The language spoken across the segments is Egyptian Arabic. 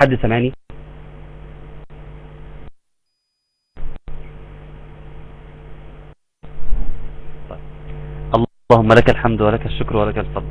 حد سمعني اللهم لك الحمد ولك الشكر ولك الفضل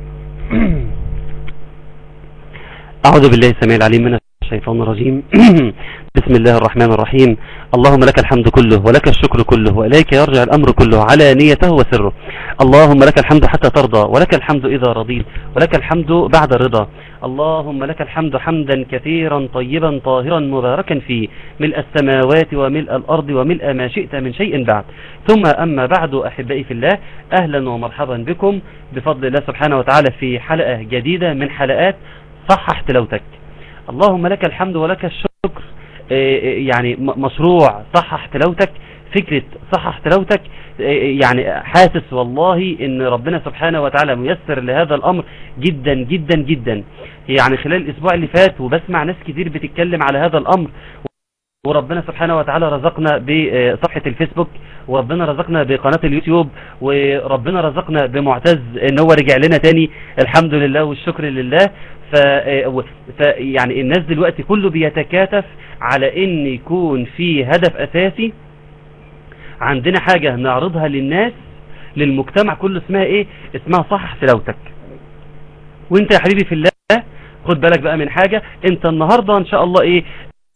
أعوذ بالله السميع العليم من الشيطان الرجيم بسم الله الرحمن الرحيم اللهم لك الحمد كله ولك الشكر كله وإليك يرجع الأمر كله على نيته وسره اللهم لك الحمد حتى ترضى ولك الحمد إذا رضيت ولك الحمد بعد الرضا اللهم لك الحمد حمدا كثيرا طيبا طاهرا مباركا فيه ملء السماوات وملء الأرض وملء ما شئت من شيء بعد ثم أما بعد أحبائي في الله أهلا ومرحبا بكم بفضل الله سبحانه وتعالى في حلقة جديدة من حلقات صحح تلاوتك اللهم لك الحمد ولك الشكر يعني مشروع صحح تلاوتك فكرة صحح تلاوتك يعني حاسس والله ان ربنا سبحانه وتعالى ميسر لهذا الامر جدا جدا جدا يعني خلال الاسبوع اللي فات وبسمع ناس كتير بتتكلم على هذا الامر وربنا سبحانه وتعالى رزقنا بصفحة الفيسبوك وربنا رزقنا بقناة اليوتيوب وربنا رزقنا بمعتز ان هو رجع لنا تاني الحمد لله والشكر لله ف... ف يعني الناس دلوقتي كله بيتكاتف على ان يكون في هدف اساسي عندنا حاجة نعرضها للناس للمجتمع كله اسمها ايه اسمها صحح تلاوتك وانت يا حبيبي في الله خد بالك بقى من حاجة انت النهاردة ان شاء الله ايه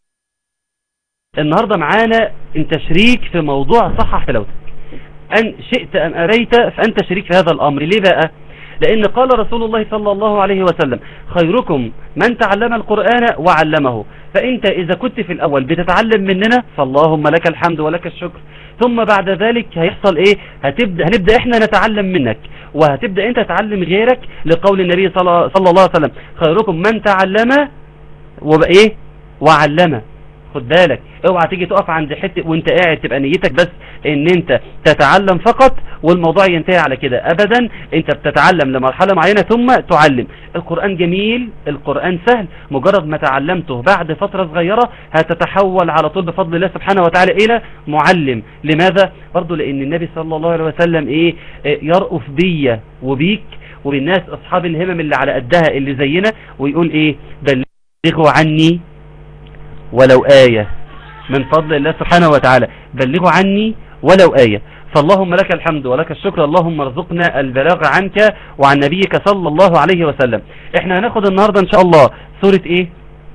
النهاردة معانا انت شريك في موضوع صحح تلاوتك ان شئت ام اريت فانت شريك في هذا الامر ليه بقى لان قال رسول الله صلى الله عليه وسلم خيركم من تعلم القرآن وعلمه فانت اذا كنت في الاول بتتعلم مننا فاللهم لك الحمد ولك الشكر ثم بعد ذلك هيحصل ايه هتبدأ هنبدأ احنا نتعلم منك وهتبدأ انت تعلم غيرك لقول النبي صلى, صلى الله عليه وسلم خيركم من تعلم وبقى ايه وعلم خد بالك اوعى تيجي تقف عند حته وانت قاعد تبقى نيتك بس ان انت تتعلم فقط والموضوع ينتهي على كده ابدا انت بتتعلم لمرحلة معينة ثم تعلم القرآن جميل القرآن سهل مجرد ما تعلمته بعد فترة صغيرة هتتحول على طول بفضل الله سبحانه وتعالى الى معلم لماذا برضو لان النبي صلى الله عليه وسلم ايه يرأف بيا وبيك وبالناس اصحاب الهمم اللي على قدها اللي زينا ويقول ايه بلغوا عني ولو آية من فضل الله سبحانه وتعالى بلغوا عني ولو آية فاللهم لك الحمد ولك الشكر اللهم ارزقنا البلاغ عنك وعن نبيك صلى الله عليه وسلم احنا هناخد النهاردة ان شاء الله سورة ايه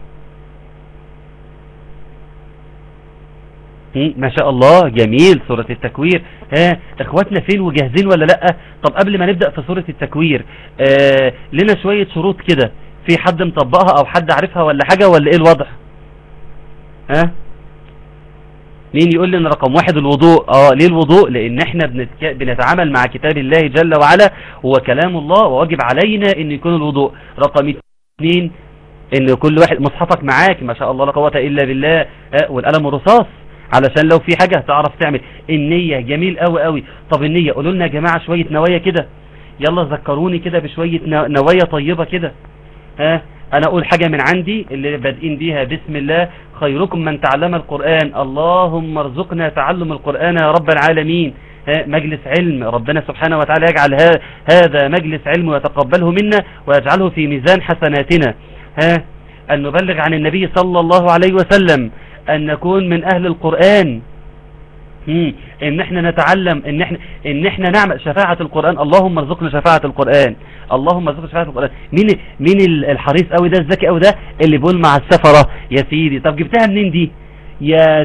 ما شاء الله جميل سورة التكوير ها اخواتنا فين وجاهزين ولا لا طب قبل ما نبدأ في سورة التكوير آه لنا شوية شروط كده في حد مطبقها او حد عارفها ولا حاجة ولا ايه الوضع ها مين يقول لي ان رقم واحد الوضوء اه ليه الوضوء لان احنا بنتك... بنتعامل مع كتاب الله جل وعلا هو كلام الله وواجب علينا ان يكون الوضوء رقم اثنين ان كل واحد مصحفك معاك ما شاء الله لا قوه الا بالله آه والقلم الرصاص علشان لو في حاجة هتعرف تعمل النية جميل قوي قوي طب النية قولوا لنا يا جماعة شوية نوايا كده يلا ذكروني كده بشوية نوايا طيبة كده ها انا اقول حاجة من عندي اللي بادئين بيها بسم الله خيركم من تعلم القرآن اللهم ارزقنا تعلم القرآن يا رب العالمين مجلس علم ربنا سبحانه وتعالى يجعل هذا مجلس علم ويتقبله منا ويجعله في ميزان حسناتنا ها أن نبلغ عن النبي صلى الله عليه وسلم أن نكون من أهل القرآن ان احنا نتعلم ان احنا ان احنا نعمل شفاعة القرآن اللهم ارزقنا شفاعة القرآن اللهم ارزقنا شفاعة القرآن مين مين الحريص قوي ده الذكي قوي ده اللي بيقول مع السفرة يا سيدي طب جبتها منين دي يا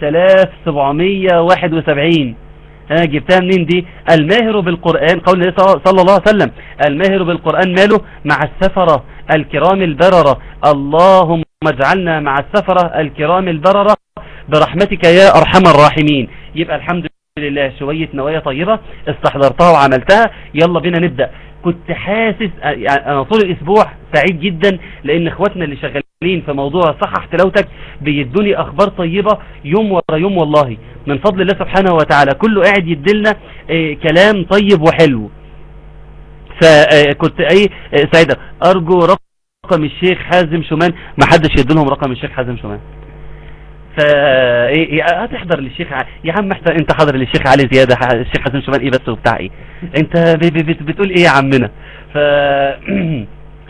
8771 ها جبتها منين دي الماهر بالقرآن قول النبي صلى الله عليه وسلم الماهر بالقرآن ماله مع السفرة الكرام البررة اللهم اجعلنا مع السفرة الكرام البررة برحمتك يا أرحم الراحمين يبقى الحمد لله شوية نوايا طيبة استحضرتها وعملتها يلا بينا نبدأ كنت حاسس يعني أنا طول الأسبوع سعيد جدا لأن إخواتنا اللي شغالين في موضوع صحح تلاوتك بيدوني أخبار طيبة يوم ورا يوم والله من فضل الله سبحانه وتعالى كله قاعد يدلنا اه كلام طيب وحلو فكنت اي سعيدة أرجو رقم الشيخ حازم شومان ما حدش يدلهم رقم الشيخ حازم شومان فا ايه هتحضر للشيخ ع... يا عم احضر انت حاضر للشيخ علي زيادة الشيخ حسن شمال ايه بس وبتاع ايه انت ب... ب... بتقول ايه يا عمنا ف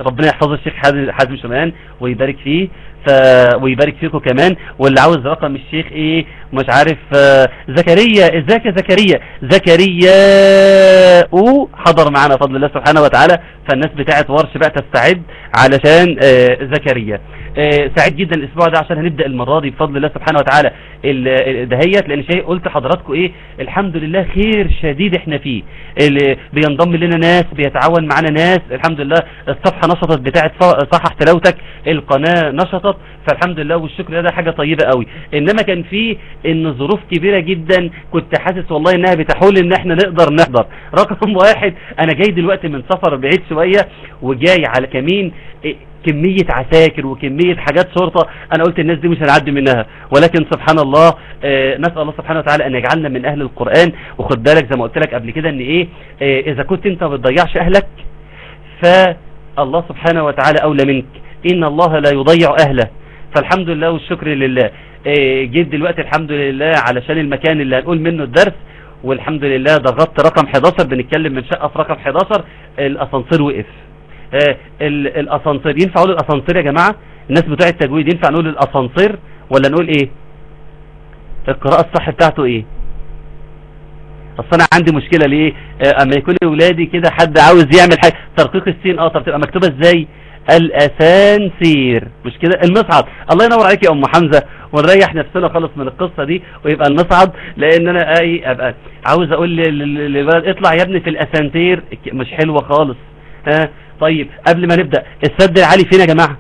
ربنا يحفظ الشيخ حازم شمان ويبارك فيه ف... ويبارك فيكم كمان واللي عاوز رقم الشيخ ايه مش عارف آه، زكريا ازيك يا زكريا زكريا او حضر معنا فضل الله سبحانه وتعالى فالناس بتاعت ورش بقى تستعد علشان آه، زكريا آه، سعيد جدا الاسبوع ده عشان هنبدا المره دي بفضل الله سبحانه وتعالى دهيت لان شيء قلت حضراتكم ايه الحمد لله خير شديد احنا فيه اللي بينضم لنا ناس بيتعاون معنا ناس الحمد لله الصفحه نشطت بتاعه صحح تلاوتك القناه نشطت فالحمد لله والشكر ده, ده حاجه طيبه قوي انما كان في ان ظروف كبيره جدا كنت حاسس والله انها بتحول ان احنا نقدر نحضر رقم واحد انا جاي دلوقتي من سفر بعيد شويه وجاي على كمين كمية عساكر وكمية حاجات شرطة انا قلت الناس دي مش هنعدي منها ولكن سبحان الله آه نسأل الله سبحانه وتعالى ان يجعلنا من اهل القرآن وخد بالك زي ما قلت لك قبل كده ان ايه آه اذا كنت انت ما بتضيعش اهلك فالله سبحانه وتعالى اولى منك ان الله لا يضيع اهله فالحمد لله والشكر لله آه جيت دلوقتي الحمد لله علشان المكان اللي هنقول منه الدرس والحمد لله ضغطت رقم 11 بنتكلم من شقة في رقم 11 الاسانسير وقف آه، الاسانسير ينفع اقول الاسانسير يا جماعة الناس بتوع التجويد ينفع نقول الاسانسير ولا نقول ايه القراءة الصح بتاعته ايه اصل انا عندي مشكلة ليه آه، اما يكون اولادي كده حد عاوز يعمل حاجة ترقيق السين اه طب تبقى مكتوبة ازاي الاسانسير مش كده المصعد الله ينور عليك يا ام حمزة ونريح نفسنا خالص من القصة دي ويبقى المصعد لان انا اي ابقى عاوز اقول للولد اطلع يا ابني في الاسانسير مش حلوة خالص ها طيب قبل ما نبدأ السد العالي فين يا جماعة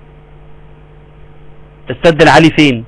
السد العالي فين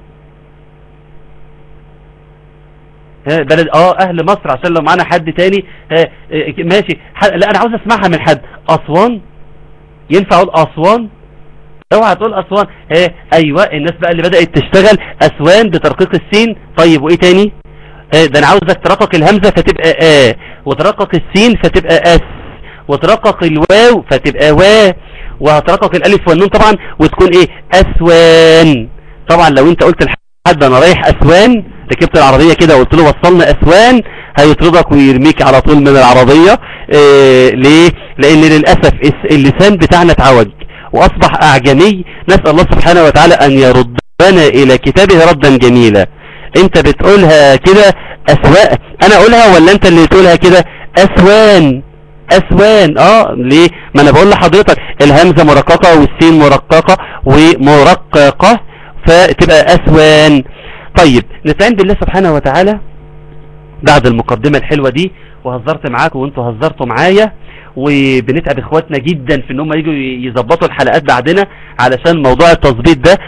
ها بلد اه اهل مصر عشان لو معانا حد تاني ها ماشي لا انا عاوز اسمعها من حد اسوان ينفع اقول اسوان اوعى تقول اسوان ها ايوه الناس بقى اللي بدأت تشتغل اسوان بترقيق السين طيب وايه تاني ده انا عاوزك ترقق الهمزة فتبقى ا وترقق السين فتبقى اس وترقق الواو فتبقى وا وهترقق الالف والنون طبعا وتكون ايه اسوان طبعا لو انت قلت لحد انا رايح اسوان ركبت العربية كده وقلت له وصلنا اسوان هيطردك ويرميك على طول من العربية إيه ليه لان للأسف اللسان بتاعنا اتعوج واصبح اعجمي نسأل الله سبحانه وتعالى ان يردنا الى كتابه ردا جميلا انت بتقولها كده اسواء انا اقولها ولا انت اللي تقولها كده اسوان اسوان اه ليه ما انا بقول لحضرتك الهمزة مرققة والسين مرققة ومرققة فتبقى اسوان طيب نستعين بالله سبحانه وتعالى بعد المقدمة الحلوة دي وهزرت معاكم وانتوا هزرتوا معايا وبنتعب اخواتنا جدا في ان هم يجوا يظبطوا الحلقات بعدنا علشان موضوع التظبيط ده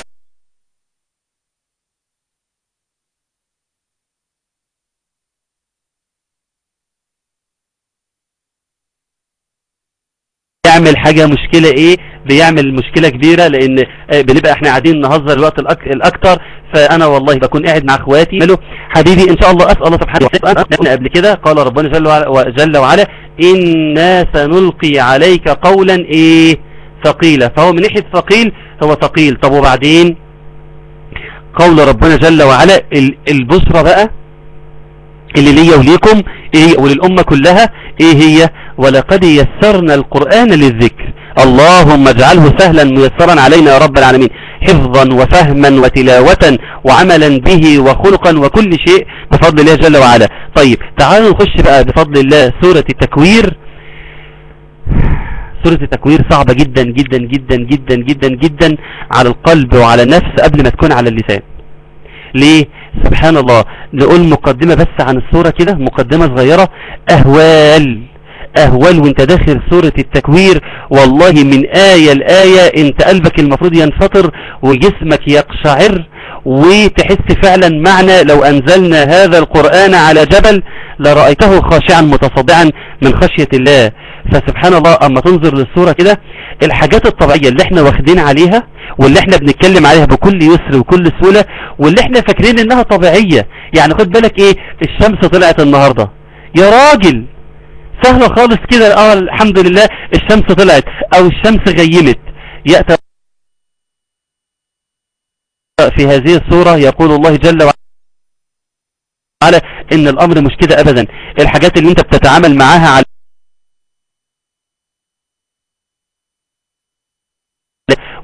بيعمل حاجة مشكلة ايه بيعمل مشكلة كبيرة لان آه، بنبقى احنا قاعدين نهزر الوقت الاكتر فانا والله بكون قاعد مع اخواتي حبيبي ان شاء الله اسأل الله سبحانه وتعالى قبل كده قال ربنا جل وعلا, جل وعلا انا سنلقي عليك قولا ايه ثقيلة فهو من ناحية ثقيل هو ثقيل طب وبعدين قول ربنا جل وعلا البشرى بقى اللي ليا وليكم ايه وللأمة كلها ايه هي ولقد يسرنا القرآن للذكر اللهم اجعله سهلا ميسرا علينا يا رب العالمين حفظا وفهما وتلاوة وعملا به وخلقا وكل شيء بفضل الله جل وعلا طيب تعالوا نخش بقى بفضل الله سورة التكوير سورة التكوير صعبة جدا جدا جدا جدا جدا جدا على القلب وعلى النفس قبل ما تكون على اللسان ليه سبحان الله نقول مقدمة بس عن السورة كده مقدمة صغيرة أهوال أهوال وانت داخل سورة التكوير والله من آية لآية انت قلبك المفروض ينفطر وجسمك يقشعر وتحس فعلا معنى لو أنزلنا هذا القرآن على جبل لرأيته خاشعا متصدعا من خشية الله فسبحان الله اما تنظر للصورة كده الحاجات الطبيعية اللي احنا واخدين عليها واللي احنا بنتكلم عليها بكل يسر وكل سهولة واللي احنا فاكرين انها طبيعية يعني خد بالك ايه الشمس طلعت النهاردة يا راجل سهلة خالص كده اه الحمد لله الشمس طلعت او الشمس غيمت يأتى في هذه الصورة يقول الله جل وعلا ان الامر مش كده ابدا الحاجات اللي انت بتتعامل معاها على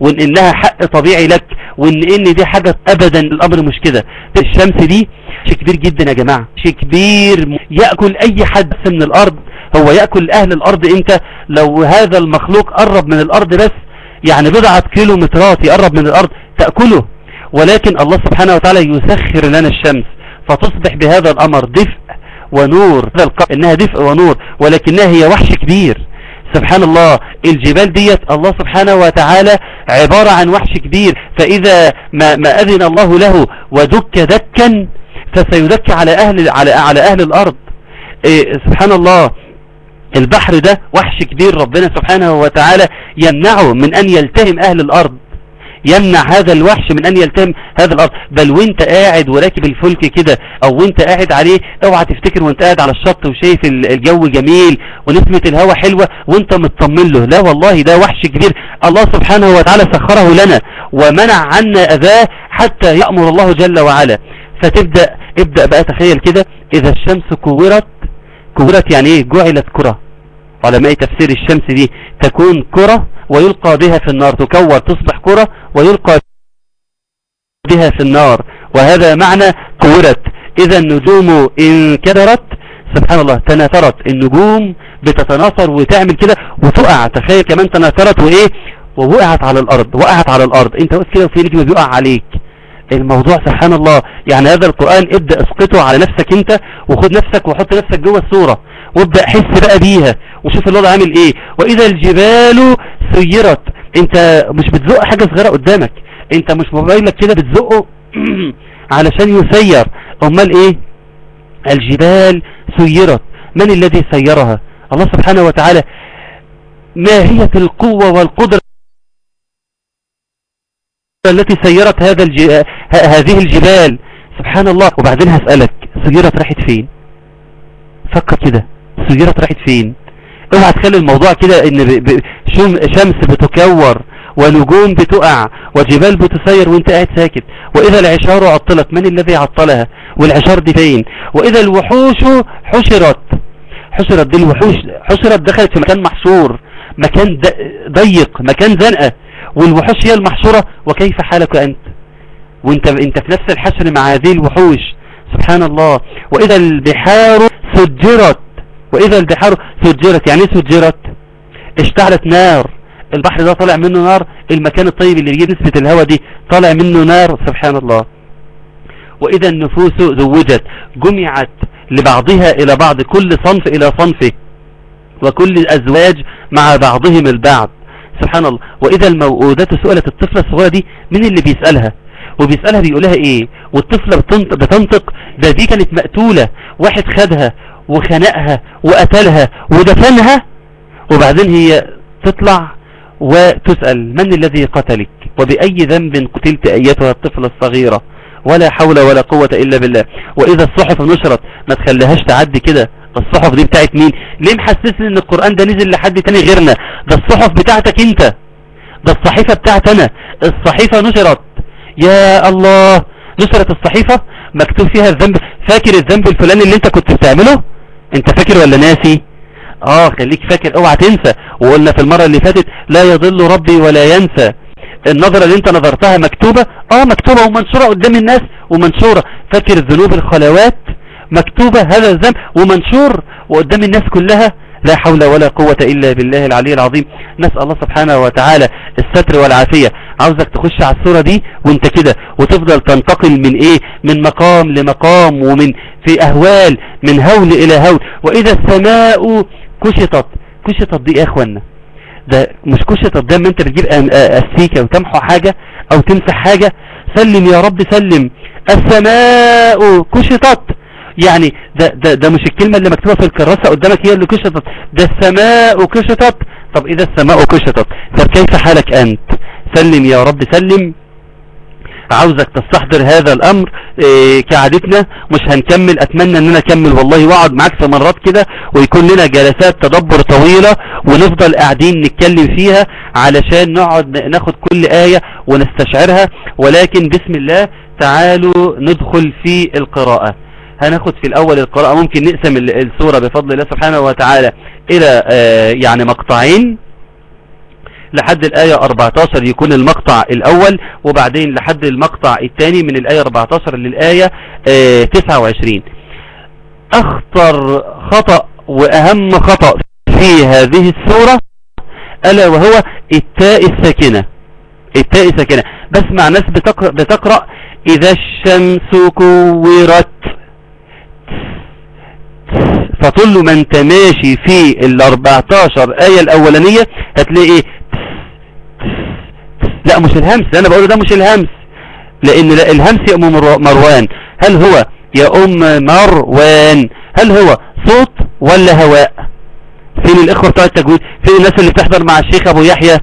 وان انها حق طبيعي لك وان ان دي حاجة ابدا الامر مش كده الشمس دي شيء كبير جدا يا جماعة شيء كبير يأكل اي حد من الارض هو يأكل اهل الارض انت لو هذا المخلوق قرب من الارض بس يعني بضعة كيلو مترات يقرب من الارض تأكله ولكن الله سبحانه وتعالى يسخر لنا الشمس فتصبح بهذا الامر دفء ونور انها دفء ونور ولكنها هي وحش كبير سبحان الله الجبال ديت الله سبحانه وتعالى عبارة عن وحش كبير فإذا ما, ما أذن الله له ودك دكا فسيدك على أهل, على, على أهل الأرض إيه سبحان الله البحر ده وحش كبير ربنا سبحانه وتعالى يمنعه من أن يلتهم أهل الأرض يمنع هذا الوحش من ان يلتهم هذا الارض بل وانت قاعد وراكب الفلك كده او وانت قاعد عليه اوعى تفتكر وانت قاعد على الشط وشايف الجو جميل ونسمة الهواء حلوة وانت مطمن له لا والله ده وحش كبير الله سبحانه وتعالى سخره لنا ومنع عنا اذاه حتى يأمر الله جل وعلا فتبدأ ابدأ بقى تخيل كده اذا الشمس كورت كورت يعني ايه جعلت كرة علماء تفسير الشمس دي تكون كرة ويلقى بها في النار تكور تصبح كرة ويلقى بها في النار وهذا معنى كورت إذا النجوم انكدرت سبحان الله تناثرت النجوم بتتناثر وتعمل كده وتقع تخيل كمان تناثرت وإيه ووقعت على الأرض وقعت على الأرض انت واقف كده وفي نجم بيقع عليك الموضوع سبحان الله يعني هذا القرآن ابدأ اسقطه على نفسك انت وخد نفسك وحط نفسك جوه الصورة وابدأ حس بقى بيها وشوف الوضع عامل ايه واذا الجبال سيرت انت مش بتزق حاجة صغيرة قدامك انت مش موبايلك كده بتزقه علشان يسير امال ايه الجبال سيرت من الذي سيرها الله سبحانه وتعالى ما هي القوة والقدرة التي سيرت هذا الج... هذه الجبال سبحان الله وبعدين هسألك سيرت راحت فين فكر كده سيرت راحت فين اوعى تخلي الموضوع كده ان ب... ب... شمس بتكور ونجوم بتقع وجبال بتسير وانت قاعد ساكت واذا العشار عطلت من الذي عطلها والعشار دي فين واذا الوحوش حشرت حشرت دي الوحوش حشرت دخلت في مكان محشور مكان ضيق مكان زنقة والوحوش هي المحشورة وكيف حالك أنت وانت انت في نفس الحشر مع هذه الوحوش سبحان الله وإذا البحار سجرت وإذا البحار سجرت يعني سجرت اشتعلت نار البحر ده طالع منه نار المكان الطيب اللي بيجيب نسبة الهواء دي طالع منه نار سبحان الله وإذا النفوس زوجت جمعت لبعضها إلى بعض كل صنف إلى صنفه وكل الأزواج مع بعضهم البعض سبحان الله وإذا الموؤودات سئلت الطفلة الصغيرة دي مين اللي بيسألها وبيسألها بيقولها ايه والطفلة بتنطق, بتنطق ده دي كانت مقتولة واحد خدها وخنقها وقتلها ودفنها وبعدين هي تطلع وتسأل من الذي قتلك وبأي ذنب قتلت أيتها الطفلة الصغيرة ولا حول ولا قوة إلا بالله وإذا الصحف نشرت ما تخليهاش تعدي كده الصحف دي بتاعت مين ليه محسسني ان القرآن ده نزل لحد تاني غيرنا ده الصحف بتاعتك انت ده الصحيفة بتاعت انا الصحيفة نشرت يا الله نشرت الصحيفة مكتوب فيها الذنب فاكر الذنب الفلاني اللي انت كنت بتعمله انت فاكر ولا ناسي اه خليك فاكر اوعى تنسى وقلنا في المرة اللي فاتت لا يضل ربي ولا ينسى النظرة اللي انت نظرتها مكتوبة اه مكتوبة ومنشورة قدام الناس ومنشورة فاكر الذنوب الخلوات مكتوبة هذا الذنب ومنشور وقدام الناس كلها لا حول ولا قوة إلا بالله العلي العظيم نسأل الله سبحانه وتعالى الستر والعافية عاوزك تخش على الصورة دي وانت كده وتفضل تنتقل من ايه من مقام لمقام ومن في اهوال من هول الى هول واذا السماء كشطت كشطت دي يا اخوانا ده مش كشطت ده ما انت بتجيب السيكة وتمحو حاجة او تمسح حاجة سلم يا رب سلم السماء كشطت يعني ده, ده, ده مش الكلمة اللي مكتوبة في الكراسة قدامك هي اللي كشطت ده السماء كشطت طب اذا السماء كشطت طب كيف حالك انت سلم يا رب سلم عاوزك تستحضر هذا الامر إيه كعادتنا مش هنكمل اتمنى ان انا اكمل والله واقعد معاك في مرات كده ويكون لنا جلسات تدبر طويلة ونفضل قاعدين نتكلم فيها علشان نقعد ناخد كل آية ونستشعرها ولكن بسم الله تعالوا ندخل في القراءة هناخد في الاول القراءة ممكن نقسم السورة بفضل الله سبحانه وتعالى الى يعني مقطعين لحد الآية 14 يكون المقطع الأول وبعدين لحد المقطع الثاني من الآية 14 للآية اه 29 أخطر خطأ وأهم خطأ في هذه السورة ألا وهو التاء الساكنة التاء الساكنة بسمع ناس بتقرأ, بتقرأ إذا الشمس كورت فطول ما انت ماشي في ال 14 آية الأولانية هتلاقي ايه لا مش الهمس انا بقوله ده مش الهمس لان الهمس يا ام مروان هل هو يا ام مروان هل هو صوت ولا هواء فين الاخوة بتوع التجويد فين الناس اللي بتحضر مع الشيخ ابو يحيى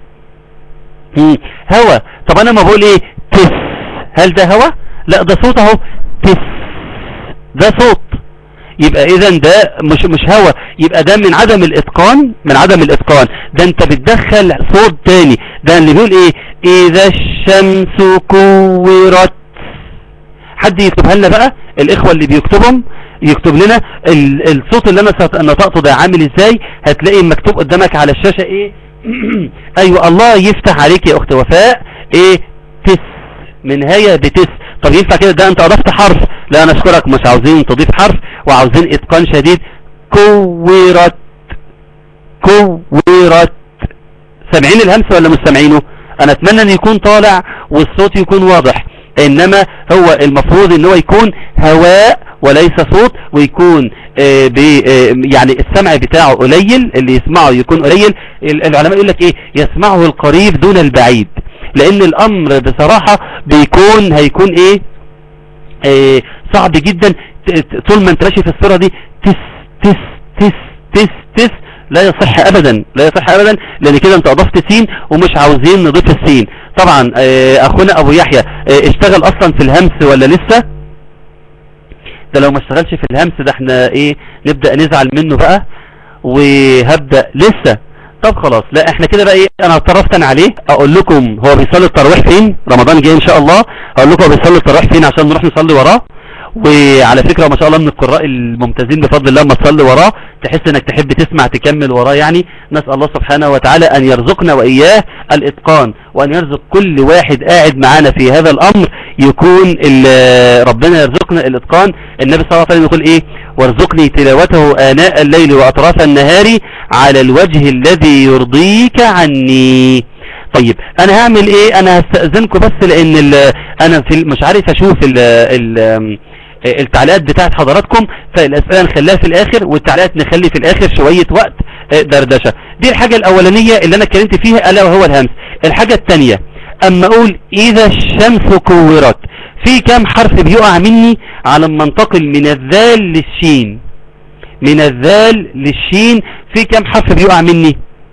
هوا طب انا ما بقول ايه تس هل ده هوا لا ده صوت اهو تس ده صوت يبقى اذا ده مش مش هوا يبقى ده من عدم الاتقان من عدم الاتقان ده انت بتدخل صوت تاني ده اللي بيقول ايه اذا الشمس كورت حد يكتبها لنا بقى الاخوة اللي بيكتبهم يكتب لنا الصوت اللي انا نطقته ده عامل ازاي هتلاقي مكتوب قدامك على الشاشة ايه ايوه الله يفتح عليك يا اخت وفاء ايه تس من هي بتس طب ينفع كده ده انت اضفت حرف لا انا اشكرك مش عاوزين تضيف حرف وعاوزين اتقان شديد كورت كورت سامعين الهمس ولا مش سامعينه انا اتمنى ان يكون طالع والصوت يكون واضح انما هو المفروض ان هو يكون هواء وليس صوت ويكون آه آه يعني السمع بتاعه قليل اللي يسمعه يكون قليل العلماء يقول لك ايه يسمعه القريب دون البعيد لان الامر بصراحة بيكون هيكون ايه آه صعب جدا طول ما انت ماشي في الصورة دي تس تس تس تس تس لا يصح ابدا لا يصح ابدا لان كده انت اضفت سين ومش عاوزين نضيف السين طبعا اخونا ابو يحيى اشتغل اصلا في الهمس ولا لسه ده لو ما اشتغلش في الهمس ده احنا ايه نبدأ نزعل منه بقى وهبدأ لسه طب خلاص لا احنا كده بقى ايه انا اتطرفت انا عليه اقول لكم هو بيصلي التراويح فين رمضان جاي ان شاء الله اقول لكم هو بيصلي التراويح فين عشان نروح نصلي وراه وعلى فكرة ما شاء الله من القراء الممتازين بفضل الله ما تصلي وراه تحس انك تحب تسمع تكمل وراه يعني نسأل الله سبحانه وتعالى ان يرزقنا واياه الاتقان وان يرزق كل واحد قاعد معانا في هذا الامر يكون ربنا يرزقنا الاتقان النبي صلى الله عليه وسلم يقول ايه وارزقني تلاوته اناء الليل واطراف النهار على الوجه الذي يرضيك عني طيب انا هعمل ايه انا هستأذنكم بس لان انا في مش عارف اشوف ال ال التعليقات بتاعت حضراتكم فالاسئله نخليها في الاخر والتعليقات نخلي في الاخر شوية وقت دردشة دي الحاجة الاولانية اللي انا اتكلمت فيها الا وهو الهمس الحاجة الثانية اما اقول اذا الشمس كورت في كام حرف بيقع مني على ما انتقل من الذال للشين من الذال للشين في كام حرف بيقع مني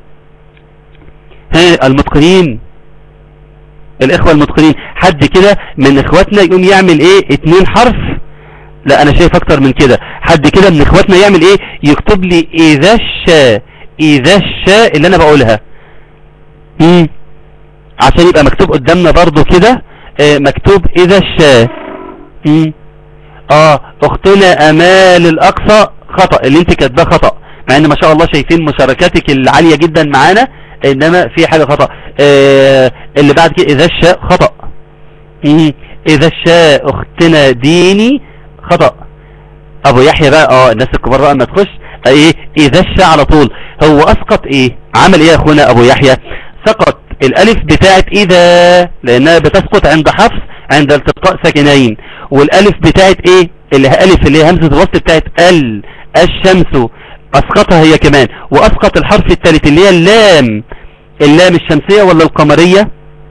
ها المتقنين الاخوة المتقنين حد كده من اخواتنا يقوم يعمل ايه اتنين حرف لا انا شايف اكتر من كده حد كده من اخواتنا يعمل ايه يكتب لي اذا الشاء اذا الشاء اللي انا بقولها مم. عشان يبقى مكتوب قدامنا برضو كده اه مكتوب اذا الشاء مم. اه اختنا امال الاقصى خطأ اللي انت كاتباه خطأ مع ان ما شاء الله شايفين مشاركاتك العالية جدا معانا انما في حاجة خطأ اه اللي بعد كده اذا الشاء خطأ مم. اذا الشاء اختنا ديني خطأ ابو يحيى بقى اه الناس الكبار بقى ما تخش ايه اذا الشاء على طول هو اسقط ايه عمل ايه يا اخونا ابو يحيى سقط الالف بتاعت اذا لانها بتسقط عند حفص عند التقاء ساكنين والالف بتاعت ايه اللي هي الف اللي هي همزة الوصل بتاعت ال الشمس اسقطها هي كمان واسقط الحرف الثالث اللي هي اللام اللام الشمسية ولا القمرية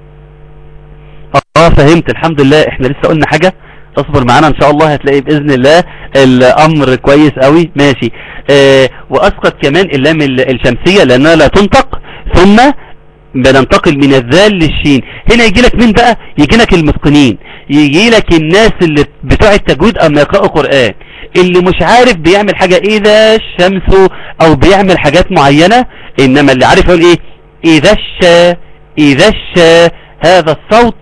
اه فهمت الحمد لله احنا لسه قلنا حاجة اصبر معانا ان شاء الله هتلاقي باذن الله الامر كويس قوي ماشي اه واسقط كمان اللام الشمسية لانها لا تنطق ثم بننتقل من الذال للشين هنا يجي لك مين بقى يجي لك المتقنين يجي لك الناس اللي بتوع التجويد اما يقرأوا قرآن اللي مش عارف بيعمل حاجة اذا الشمس او بيعمل حاجات معينة انما اللي عارف يقول ايه اذا الشا اذا الشا هذا الصوت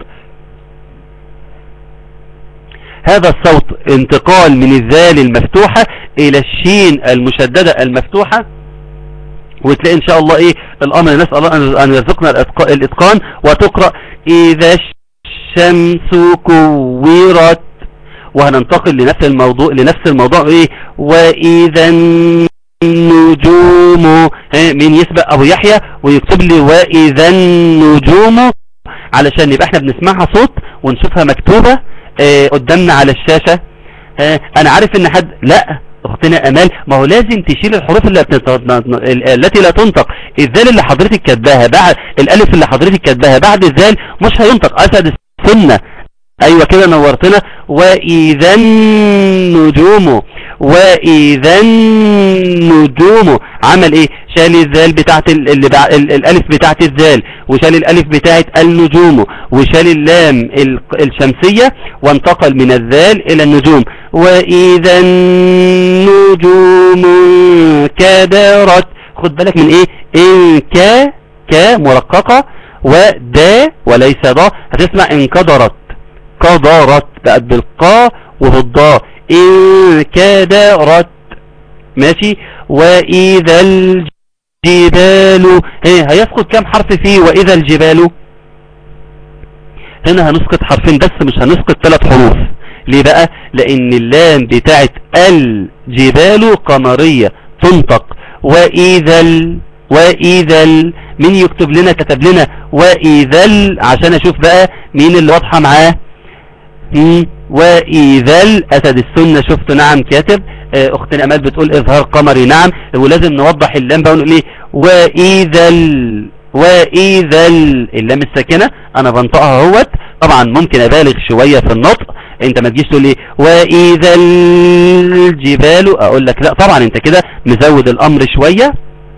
هذا الصوت انتقال من الذال المفتوحة الى الشين المشددة المفتوحة وتلاقي ان شاء الله ايه الامر نسأل الله ان يرزقنا الاتقان وتقرأ اذا الشمس كورت وهننتقل لنفس الموضوع لنفس الموضوع ايه واذا النجوم مين يسبق ابو يحيى ويكتب لي واذا النجوم علشان يبقى احنا بنسمعها صوت ونشوفها مكتوبة اه قدامنا على الشاشة اه انا عارف ان حد لا اختنا امال ما هو لازم تشيل الحروف اللي التي لا تنطق الذال اللي حضرتك كاتباها بعد الالف اللي حضرتك كاتباها بعد الذال مش هينطق اسد السنة ايوه كده نورتنا واذا النجوم واذا النجوم عمل ايه شال الذال بتاعت اللي بع... الالف بتاعت الذال وشال الالف بتاعت النجوم وشال اللام الشمسية وانتقل من الذال الى النجوم واذا النجوم كدرت خد بالك من ايه ان كا كا مرققة ودا وليس ضا هتسمع انكدرت كدرت بقت بالقا وبالضاء إن كدرت ماشي وإذا الجبال ايه هيسقط كام حرف فيه وإذا الجبال هنا هنسقط حرفين بس مش هنسقط ثلاث حروف ليه بقى لأن اللام بتاعت الجبال قمرية تنطق وإذا ال وإذا ال مين يكتب لنا كتب لنا وإذا ال عشان أشوف بقى مين اللي واضحة معاه وإذا الأسد السنة شفت نعم كاتب أختنا أمال بتقول إظهار قمري نعم ولازم نوضح اللام بقى ونقول إيه وإذا ال وإذا ال اللام الساكنة أنا بنطقها اهوت طبعا ممكن أبالغ شوية في النطق انت ما تجيش تقول ايه واذا الجبال اقول لك لا طبعا انت كده مزود الامر شوية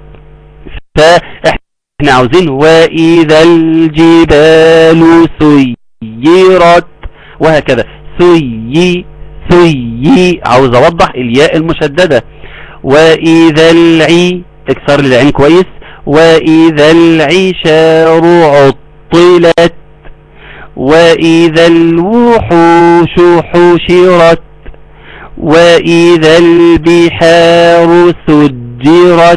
فاحنا عاوزين واذا الجبال سيرت وهكذا سي سي عاوز اوضح الياء المشددة واذا العي اكسر لي العين كويس واذا العشار عطلت واذا الوحوش حشرت واذا البحار سجرت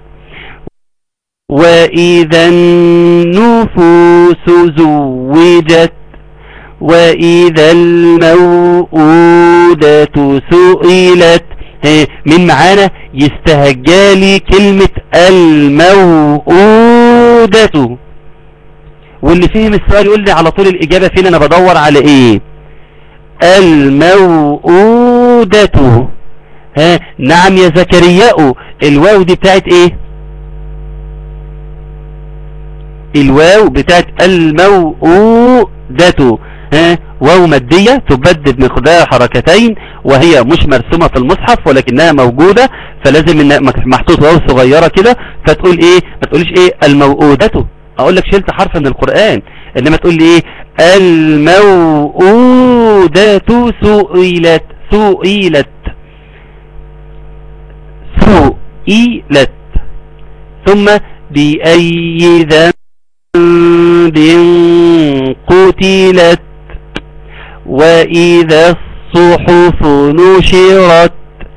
واذا النفوس زوجت وإذا الموءودة سئلت من معانا يستهجالي كلمة الموءودة واللي فهم السؤال يقول لي على طول الإجابة فين أنا بدور على إيه الموءودة ها نعم يا زكرياء الواو دي بتاعت ايه الواو بتاعت الموءودة ها واو مادية تبدد مقدار حركتين وهي مش مرسومة في المصحف ولكنها موجودة فلازم ان محطوط واو صغيرة كده فتقول ايه ما تقوليش ايه الموؤودة اقول لك شلت حرف من القرآن انما تقول لي ايه الموؤودة سئلت سئلت سئلت ثم بأي ذنب قتلت وإذا الصحف نشرت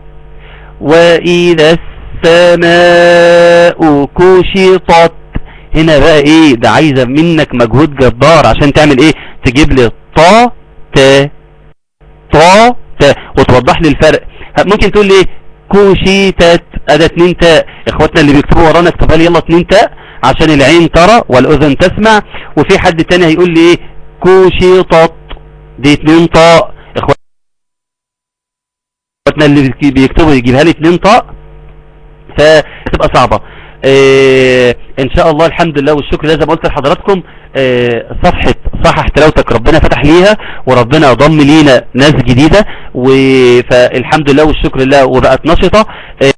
وإذا السماء كشطت هنا بقى ايه ده عايزة منك مجهود جبار عشان تعمل ايه تجيب لي طا تا طا تا وتوضح لي الفرق ممكن تقول لي ايه كوشيتت ادى اتنين تاء اخواتنا اللي بيكتبوا ورانا اكتبها لي يلا اتنين تاء عشان العين ترى والاذن تسمع وفي حد تاني هيقول لي ايه كوشيطت دي اتنين طاء اخواتنا اللي بيكتبوا يجيبها لي اتنين طاء فتبقى صعبة اه ان شاء الله الحمد لله والشكر لازم قلت لحضراتكم اه صفحة صحح تلاوتك ربنا فتح ليها وربنا ضم لينا ناس جديدة فالحمد لله والشكر لله وبقت نشطة اه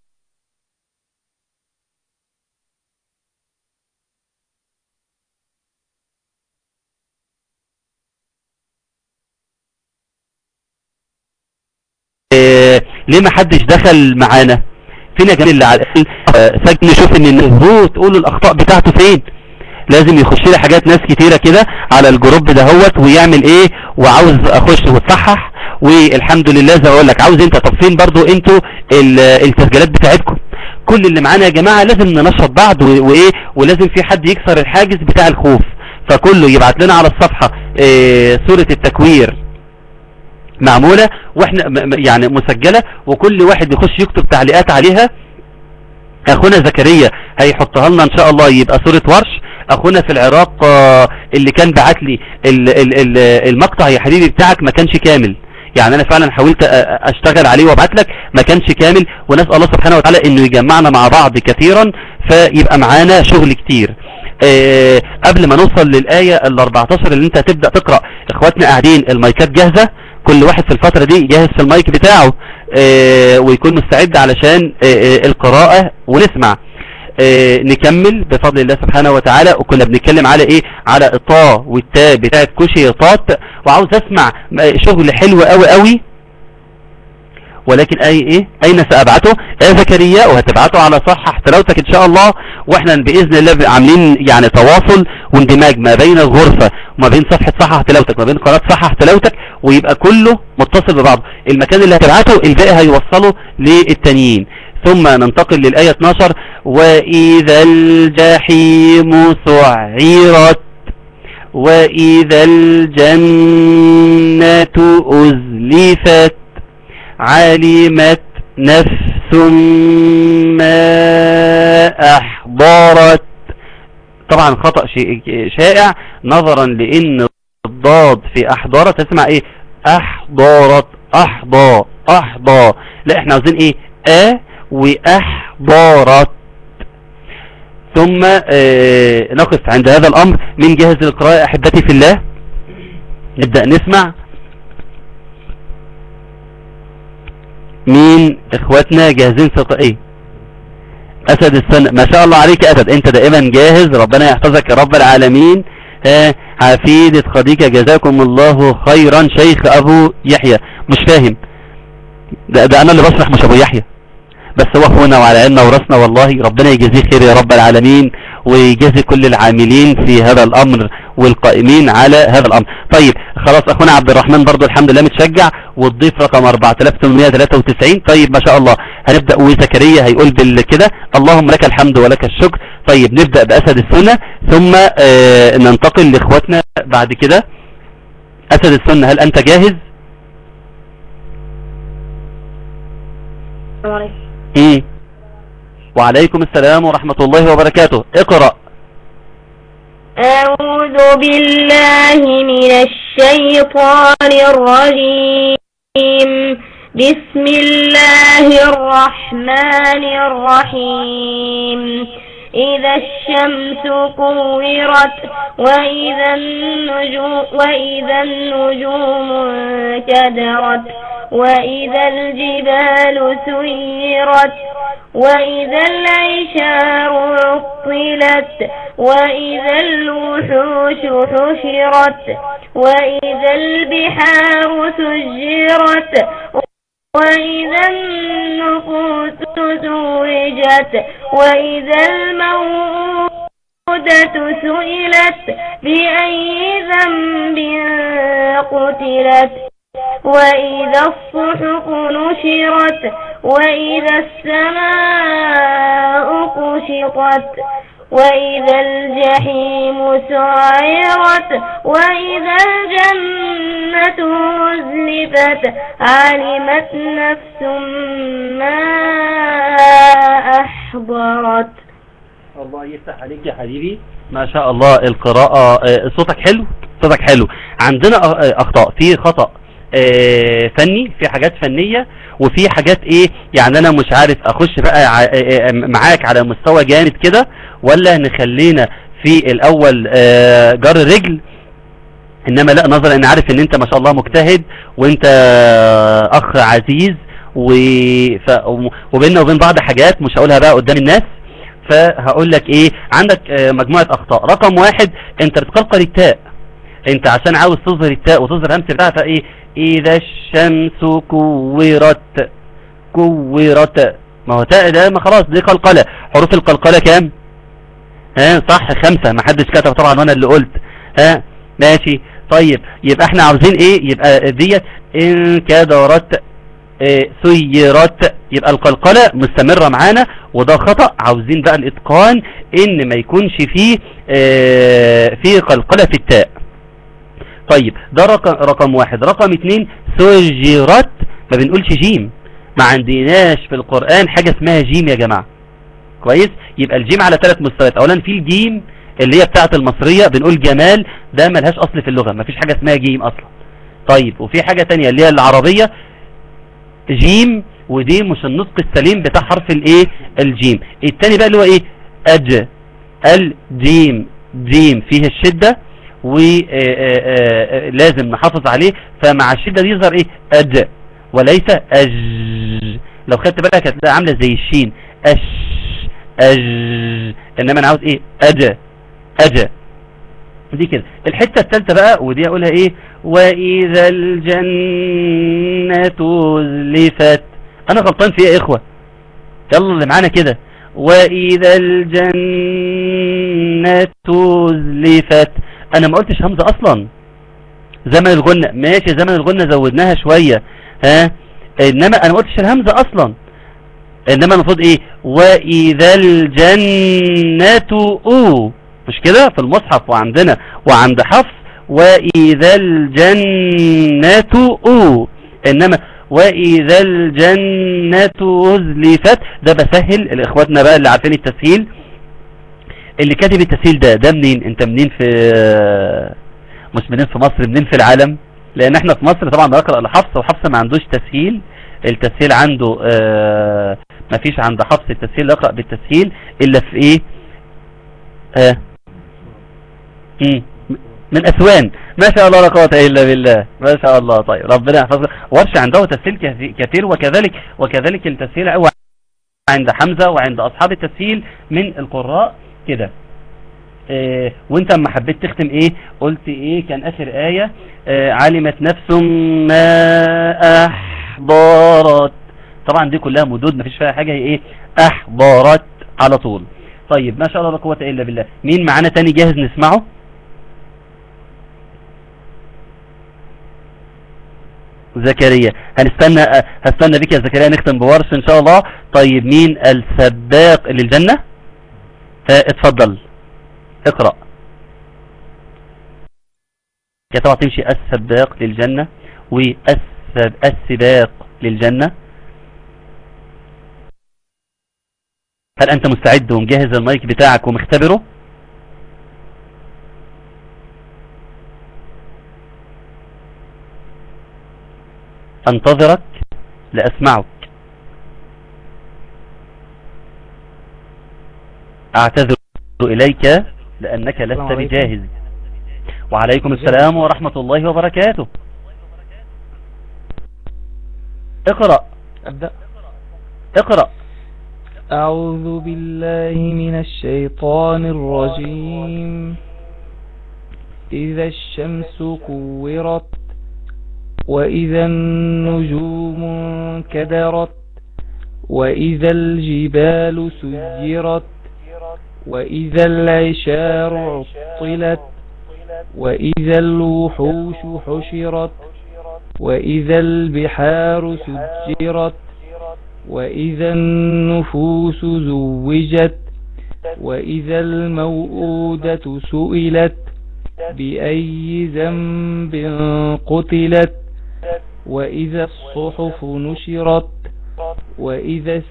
ليه ما حدش دخل معانا فين يا جميل اللي على سجن نشوف ان النهو تقول الاخطاء بتاعته فين لازم يخش لي حاجات ناس كتيرة كده على الجروب دهوت ويعمل ايه وعاوز اخش وتصحح والحمد لله زي اقول لك عاوز انت طب فين برضو انتوا التسجيلات بتاعتكم كل اللي معانا يا جماعة لازم ننشط بعض وايه ولازم في حد يكسر الحاجز بتاع الخوف فكله يبعت لنا على الصفحة اه سورة التكوير معمولة واحنا يعني مسجلة وكل واحد يخش يكتب تعليقات عليها اخونا زكريا هيحطها لنا ان شاء الله يبقى سورة ورش اخونا في العراق اه اللي كان بعت لي المقطع يا حبيبي بتاعك ما كانش كامل يعني انا فعلا حاولت اشتغل عليه وابعت لك ما كانش كامل ونسأل الله سبحانه وتعالى انه يجمعنا مع بعض كثيرا فيبقى معانا شغل كتير أه قبل ما نوصل للآية ال 14 اللي انت هتبدأ تقرأ اخواتنا قاعدين المايكات جاهزة كل واحد في الفترة دي جاهز في المايك بتاعه أه ويكون مستعد علشان أه القراءة ونسمع نكمل بفضل الله سبحانه وتعالى وكنا بنتكلم على ايه على الطاء والتاء بتاعت كشي طاط وعاوز اسمع شغل حلو قوي قوي ولكن اي ايه اين سابعته يا زكريا وهتبعته على صحح تلاوتك ان شاء الله واحنا باذن الله عاملين يعني تواصل واندماج ما بين الغرفة وما بين صفحة صحح تلاوتك وما بين قناة صحح تلاوتك ويبقى كله متصل ببعض المكان اللي هتبعته الباقي هيوصله للتانيين ثم ننتقل للآية 12 وإذا الجحيم سعرت وإذا الجنة أزلفت علمت نفس ما أحضرت طبعا خطأ شائع نظرا لأن الضاد في أحضرت تسمع إيه أحضرت أحضى أحضى لا احنا عاوزين إيه أ وأحضرت ثم آه نقف عند هذا الأمر من جهز القراءة أحبتي في الله نبدأ نسمع مين اخواتنا جاهزين في ايه اسد السنة ما شاء الله عليك اسد انت دائما جاهز ربنا يحفظك يا رب العالمين ها حفيدة خديجة جزاكم الله خيرا شيخ ابو يحيى مش فاهم ده, ده انا اللي بشرح مش ابو يحيى بس هو اخونا وعلى عيننا وراسنا والله ربنا يجزيه خير يا رب العالمين ويجزي كل العاملين في هذا الامر والقائمين على هذا الامر طيب خلاص اخونا عبد الرحمن برضو الحمد لله متشجع والضيف رقم 4893 طيب ما شاء الله هنبدأ وزكريا هيقول بالكده اللهم لك الحمد ولك الشكر طيب نبدأ بأسد السنة ثم آه ننتقل لاخواتنا بعد كده أسد السنة هل أنت جاهز السلام عليكم ايه وعليكم السلام ورحمة الله وبركاته اقرأ أعوذ بالله من الشيطان الرجيم بسم الله الرحمن الرحيم إذا الشمس كورت وإذا النجوم, وإذا النجوم انكدرت وإذا الجبال سيرت وإذا العشار عطلت وإذا الوحوش حشرت وإذا البحار سجرت وإذا النفوس زوجت وإذا الموءودة سئلت بأي ذنب قتلت وإذا الصحف نشرت وإذا السماء كشطت وإذا الجحيم سعرت وإذا الجنة أزلفت علمت نفس ما أحضرت الله يفتح عليك يا حبيبي ما شاء الله القراءة صوتك حلو صوتك حلو عندنا أخطاء في خطأ فني في حاجات فنية وفي حاجات ايه يعني انا مش عارف اخش بقى معاك على مستوى جامد كده ولا نخلينا في الاول جر رجل انما لا نظرا ان عارف ان انت ما شاء الله مجتهد وانت اخ عزيز و... ف... وبيننا وبين بعض حاجات مش هقولها بقى قدام الناس فهقول لك ايه عندك مجموعة اخطاء رقم واحد انت بتقلقل التاء انت عشان عاوز تظهر التاء وتظهر همس بتاعها ايه اذا الشمس كورت كورت ما هو تاء ده ما خلاص دي قلقلة حروف القلقلة كام ها صح خمسة ما حدش كتب طبعا وانا اللي قلت ها ماشي طيب يبقى احنا عاوزين ايه يبقى ديت انكدرت آه، سيرت يبقى القلقلة مستمرة معانا وده خطأ عاوزين بقى الاتقان ان ما يكونش فيه آه، فيه قلقلة في التاء طيب ده رقم, رقم واحد رقم اتنين سجرت ما بنقولش جيم ما عندناش في القرآن حاجة اسمها جيم يا جماعة كويس يبقى الجيم على ثلاث مستويات اولا في الجيم اللي هي بتاعت المصرية بنقول جمال ده ملهاش اصل في اللغة ما فيش حاجة اسمها جيم اصلا طيب وفي حاجة تانية اللي هي العربية جيم ودي مش النطق السليم بتاع حرف الايه الجيم التاني بقى اللي هو ايه اج الجيم جيم فيه الشدة ولازم نحافظ عليه فمع الشدة دي يظهر ايه اج وليس اج لو خدت بالك هتلاقي عاملة زي الشين اش اج انما انا عاوز ايه اج اج دي كده الحتة الثالثة بقى ودي اقولها ايه واذا الجنة ازلفت انا غلطان فيها يا اخوة يلا اللي معانا كده واذا الجنة ازلفت انا ما قلتش همزة اصلا زمن الغنة ماشي زمن الغنة زودناها شوية ها انما انا ما قلتش الهمزة اصلا انما المفروض ايه واذا الجنة او مش كده في المصحف وعندنا وعند حفص واذا الجنة او انما واذا الجنة ازلفت ده بسهل الاخواتنا بقى اللي عارفين التسهيل اللي كاتب التسهيل ده ده منين انت منين في مش منين في مصر منين في العالم لان احنا في مصر طبعا بنقرأ لحفص وحفص ما عندوش تسهيل التسهيل عنده آه ما فيش عند حفص التسهيل يقرأ بالتسهيل الا في ايه آه مم. من اسوان ما شاء الله لا قوه الا بالله ما شاء الله طيب ربنا يحفظك ورش عنده تسهيل كثير وكذلك وكذلك التسهيل عند حمزة وعند اصحاب التسهيل من القراء كده إيه وانت اما حبيت تختم ايه قلت ايه كان اخر آية إيه علمت نفس ما احضرت طبعا دي كلها مدود مفيش فيها حاجة هي ايه احضرت على طول طيب ما شاء الله لا قوة الا بالله مين معانا تاني جاهز نسمعه زكريا هنستنى هستنى بك يا زكريا نختم بورش ان شاء الله طيب مين السباق للجنة اتفضل اقرأ يا طبعا تمشي السباق للجنة والسباق للجنة هل انت مستعد ومجهز المايك بتاعك ومختبره انتظرك لاسمعك اعتذر اليك لانك لست بجاهز وعليكم السلام ورحمة الله وبركاته اقرأ أبدأ اقرأ أعوذ بالله من الشيطان الرجيم إذا الشمس كورت وإذا النجوم كدرت وإذا الجبال سجرت وإذا العشار عطلت وإذا الوحوش حشرت وإذا البحار سجرت وإذا النفوس زوجت وإذا الموءودة سئلت بأي ذنب قتلت وإذا الصحف نشرت وإذا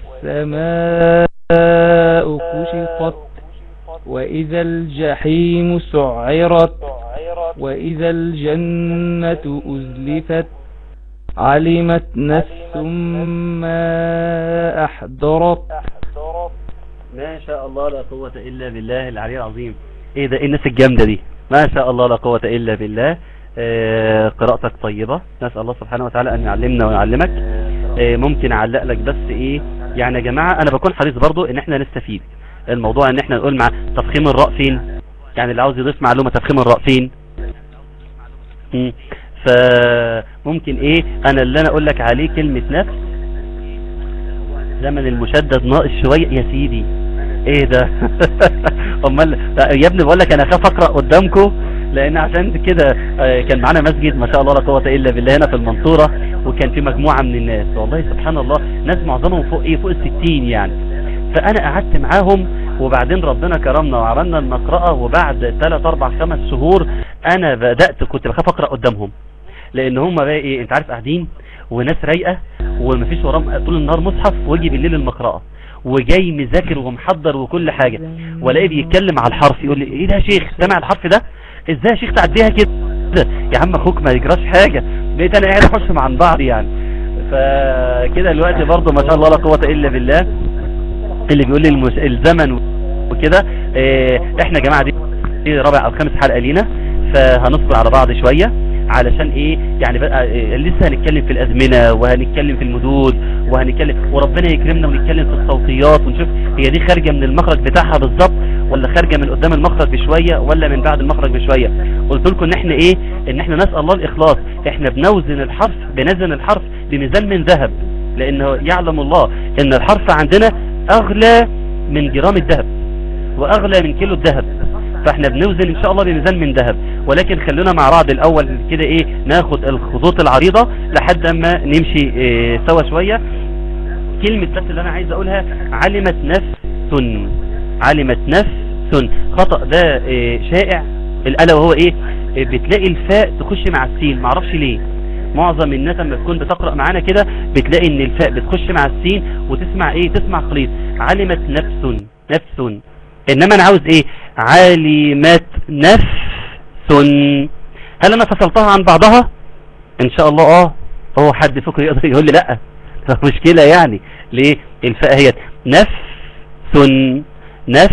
السماء كشطت وإذا الجحيم سعرت وإذا الجنة أزلفت علمت نفس ما أحضرت ما شاء الله لا قوة إلا بالله العلي العظيم ايه ده ايه الناس الجامدة دي ما شاء الله لا قوة إلا بالله آه قراءتك طيبة نسأل الله سبحانه وتعالى أن يعلمنا ويعلمك آه ممكن أعلق لك بس إيه يعني يا جماعة أنا بكون حريص برضو إن إحنا نستفيد الموضوع إن إحنا نقول مع تفخيم الراء فين يعني اللي عاوز يضيف معلومة تفخيم الراء فين مم. فممكن إيه أنا اللي أنا أقول لك عليه كلمة نفس زمن المشدد ناقص شوية يا سيدي ايه ده امال يا ابني بقول لك انا اخاف اقرا قدامكم لان عشان كده آه، كان معانا مسجد ما شاء الله لا قوه الا بالله هنا في المنصوره وكان في مجموعه من الناس والله سبحان الله ناس معظمهم فوق ايه فوق الستين يعني فانا قعدت معاهم وبعدين ربنا كرمنا وعملنا المقرأة وبعد 3 4 5 شهور انا بدأت كنت بخاف اقرأ قدامهم لان هم بقى ايه انت عارف قاعدين وناس رايقة ومفيش وراهم طول النهار مصحف واجي بالليل المقرأة وجاي مذاكر ومحضر وكل حاجة والاقيه بيتكلم على الحرف يقول لي ايه ده يا شيخ سامع الحرف ده ازاي يا شيخ تعديها كده يا عم اخوك ما يجراش حاجة بقيت انا قاعد اخش مع بعض يعني فكده دلوقتي برضه ما شاء الله لا قوة الا بالله اللي بيقول لي المس... الزمن وكده إيه احنا يا جماعة دي دي رابع او خامس حلقة لينا فهنصبر على بعض شوية علشان ايه يعني بقى إيه لسه هنتكلم في الازمنة وهنتكلم في المدود وهنتكلم وربنا يكرمنا ونتكلم في الصوتيات ونشوف هي دي خارجة من المخرج بتاعها بالظبط ولا خارجة من قدام المخرج بشوية ولا من بعد المخرج بشوية قلت لكم ان احنا ايه ان احنا نسأل الله الاخلاص احنا بنوزن الحرف بنزن الحرف بميزان من ذهب لانه يعلم الله ان الحرف عندنا اغلى من جرام الذهب واغلى من كيلو الذهب فاحنا بنوزن ان شاء الله بميزان من ذهب ولكن خلونا مع بعض الاول كده ايه ناخد الخطوط العريضة لحد اما نمشي إيه سوا شوية كلمة بس اللي انا عايز اقولها علمت نفس علمت نفس خطأ ده إيه شائع الألا وهو ايه إيه بتلاقي الفاء تخش مع السين معرفش ليه معظم الناس لما تكون بتقرأ معانا كده بتلاقي ان الفاء بتخش مع السين وتسمع ايه تسمع خليط علمت نفس نفس انما انا عاوز ايه علمت نفس هل انا فصلتها عن بعضها ان شاء الله اه هو حد فكر يقدر يقول لي لا مشكلة يعني ليه الفاء هي نفس نفس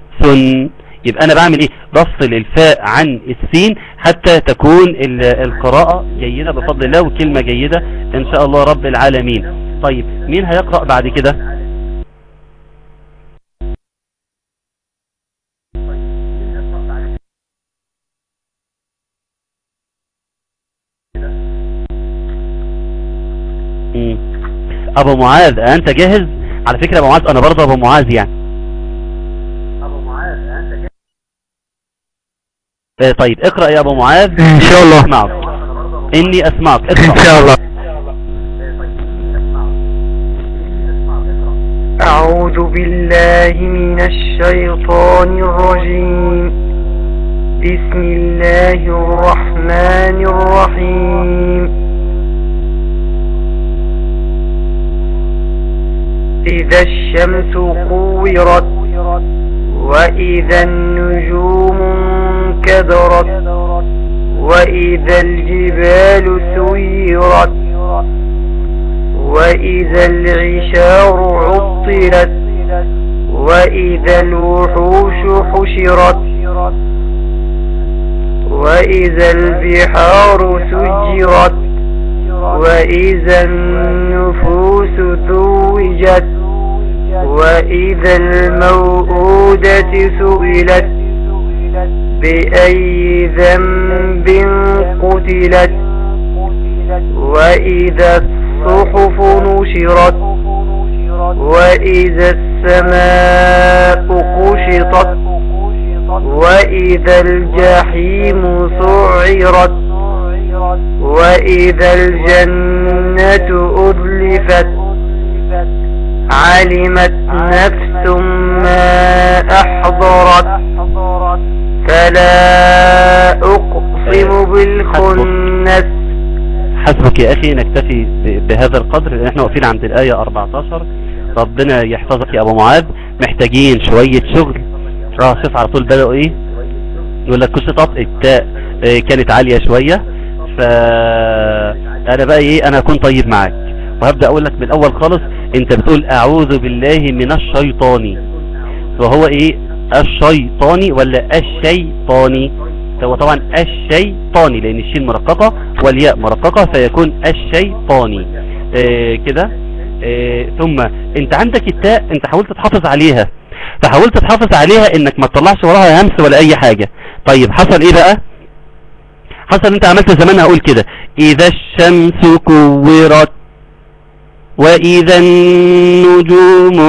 يبقى انا بعمل ايه بفصل الفاء عن السين حتى تكون القراءة جيدة بفضل الله وكلمة جيدة ان شاء الله رب العالمين طيب مين هيقرأ بعد كده ابو معاذ انت جاهز على فكرة ابو معاذ انا برضه ابو معاذ يعني ابو معاذ انت جاهز اه طيب اقرأ يا ابو معاذ ان شاء الله اسمعك اني اسمعك اقرأ ان شاء الله أعوذ بالله من الشيطان الرجيم بسم الله الرحمن الرحيم إذا الشمس كورت وإذا النجوم انكدرت وإذا الجبال سيرت وإذا العشار عطلت وإذا الوحوش حشرت وإذا البحار سجرت وإذا النفوس زوجت وإذا الموءودة سئلت بأي ذنب قتلت وإذا الصحف نشرت وإذا السماء قشطت وإذا الجحيم سعرت وإذا الجنة أذلفت علمت نفس ما أحضرت فلا أقسم بالخنس حسبك يا أخي نكتفي بهذا القدر لأن احنا واقفين عند الآية 14 ربنا يحفظك يا أبو معاذ محتاجين شوية شغل اه شوف على طول بدأوا ايه يقول لك كشطت التاء اه كانت عالية شوية فأنا بقى ايه أنا أكون طيب معاك وهبدأ أقول لك من الأول خالص أنت بتقول أعوذ بالله من الشيطان فهو ايه الشيطاني ولا الشيطاني هو طبعا الشيطاني لان الشين مرققة والياء مرققة فيكون الشيطاني آه كده آه ثم انت عندك التاء انت حاولت تحافظ عليها فحاولت تحافظ عليها انك ما تطلعش وراها همس ولا اي حاجة طيب حصل ايه بقى حصل انت عملت زمان هقول كده اذا الشمس كورت واذا النجوم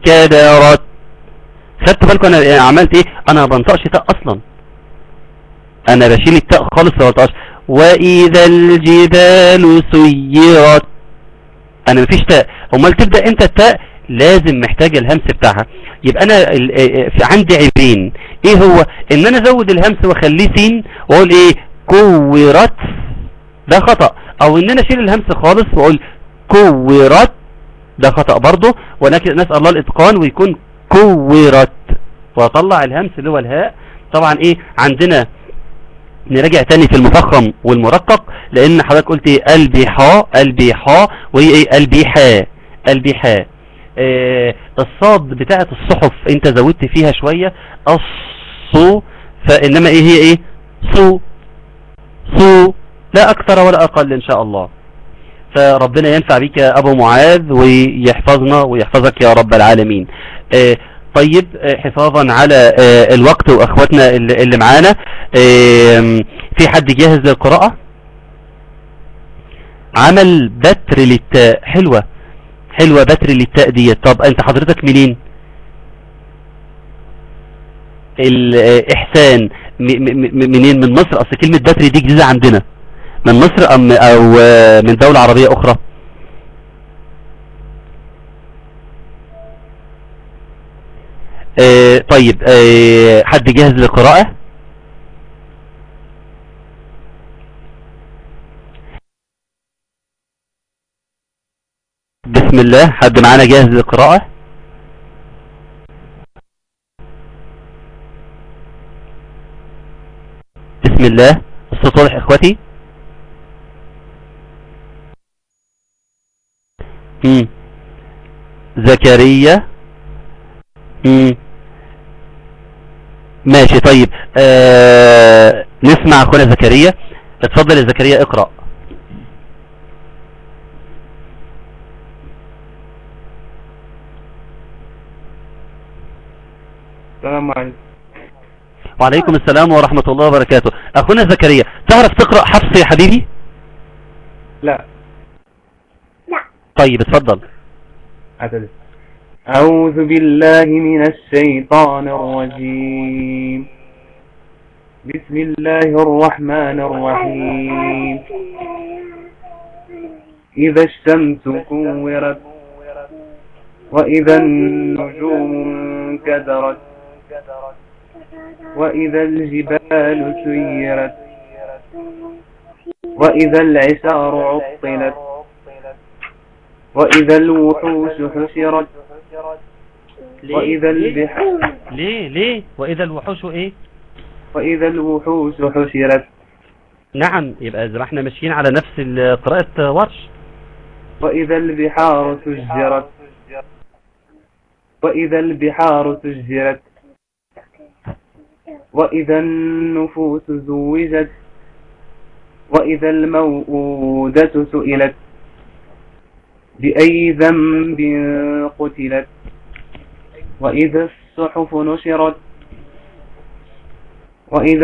انكدرت خدت بالكم انا عملت ايه انا ما بنطقش تاء اصلا انا بشيل التاء خالص لو قلتهاش واذا الجبال سيرت انا مفيش تاء امال تبدا انت التاء لازم محتاجه الهمس بتاعها يبقى انا ال- آه، في عندي عيبين ايه هو ان انا ازود الهمس واخليه سين واقول ايه كورت ده خطأ او ان انا اشيل الهمس خالص واقول كورت ده خطأ برضه ولكن نسأل الله الاتقان ويكون كورت واطلع الهمس اللي هو الهاء طبعا ايه عندنا نراجع تاني في المفخم والمرقق لان حضرتك قلت ايه قلبي حاء قلبي حاء وهي ايه قلبي حاء قلبي حاء آه الصاد بتاعت الصحف انت زودت فيها شوية الصو فانما ايه هي ايه صو صو لا اكثر ولا اقل ان شاء الله فربنا ينفع بك يا ابو معاذ ويحفظنا ويحفظك يا رب العالمين آه طيب آه، حفاظا على آه، الوقت واخواتنا اللي اللي معانا آم، في حد جاهز للقراءة عمل بتر للتاء حلوة حلوة بتر للتاء ديت طب انت حضرتك منين الاحسان م- م- م- منين من مصر اصل كلمة بتر دي جديدة عندنا من مصر ام او آه، من دولة عربية اخرى آه، طيب آه، حد جاهز للقراءة بسم الله حد معانا جاهز للقراءة بسم الله الصوت واضح اخواتي مم. زكريا مم. ماشي طيب آه نسمع اخونا زكريا اتفضل يا زكريا اقرأ السلام عليكم وعليكم السلام ورحمة الله وبركاته اخونا زكريا تعرف تقرأ حفص يا حبيبي لا طيب اتفضل أعتذر أعوذ بالله من الشيطان الرجيم بسم الله الرحمن الرحيم إذا الشمس كورت وإذا النجوم انكدرت وإذا الجبال سيرت وإذا العشار عطلت وإذا الوحوش حشرت وإذا البحار ليه ليه واذا الوحوش ايه وإذا الوحوش حشرت نعم يبقى زي ما احنا ماشيين على نفس ال- قراءة ورش وإذا البحار سجرت وإذا البحار سجرت وإذا النفوس زوجت وإذا الموءودة سئلت بأي ذنب قتلت وإذا الصحف نشرت وإذا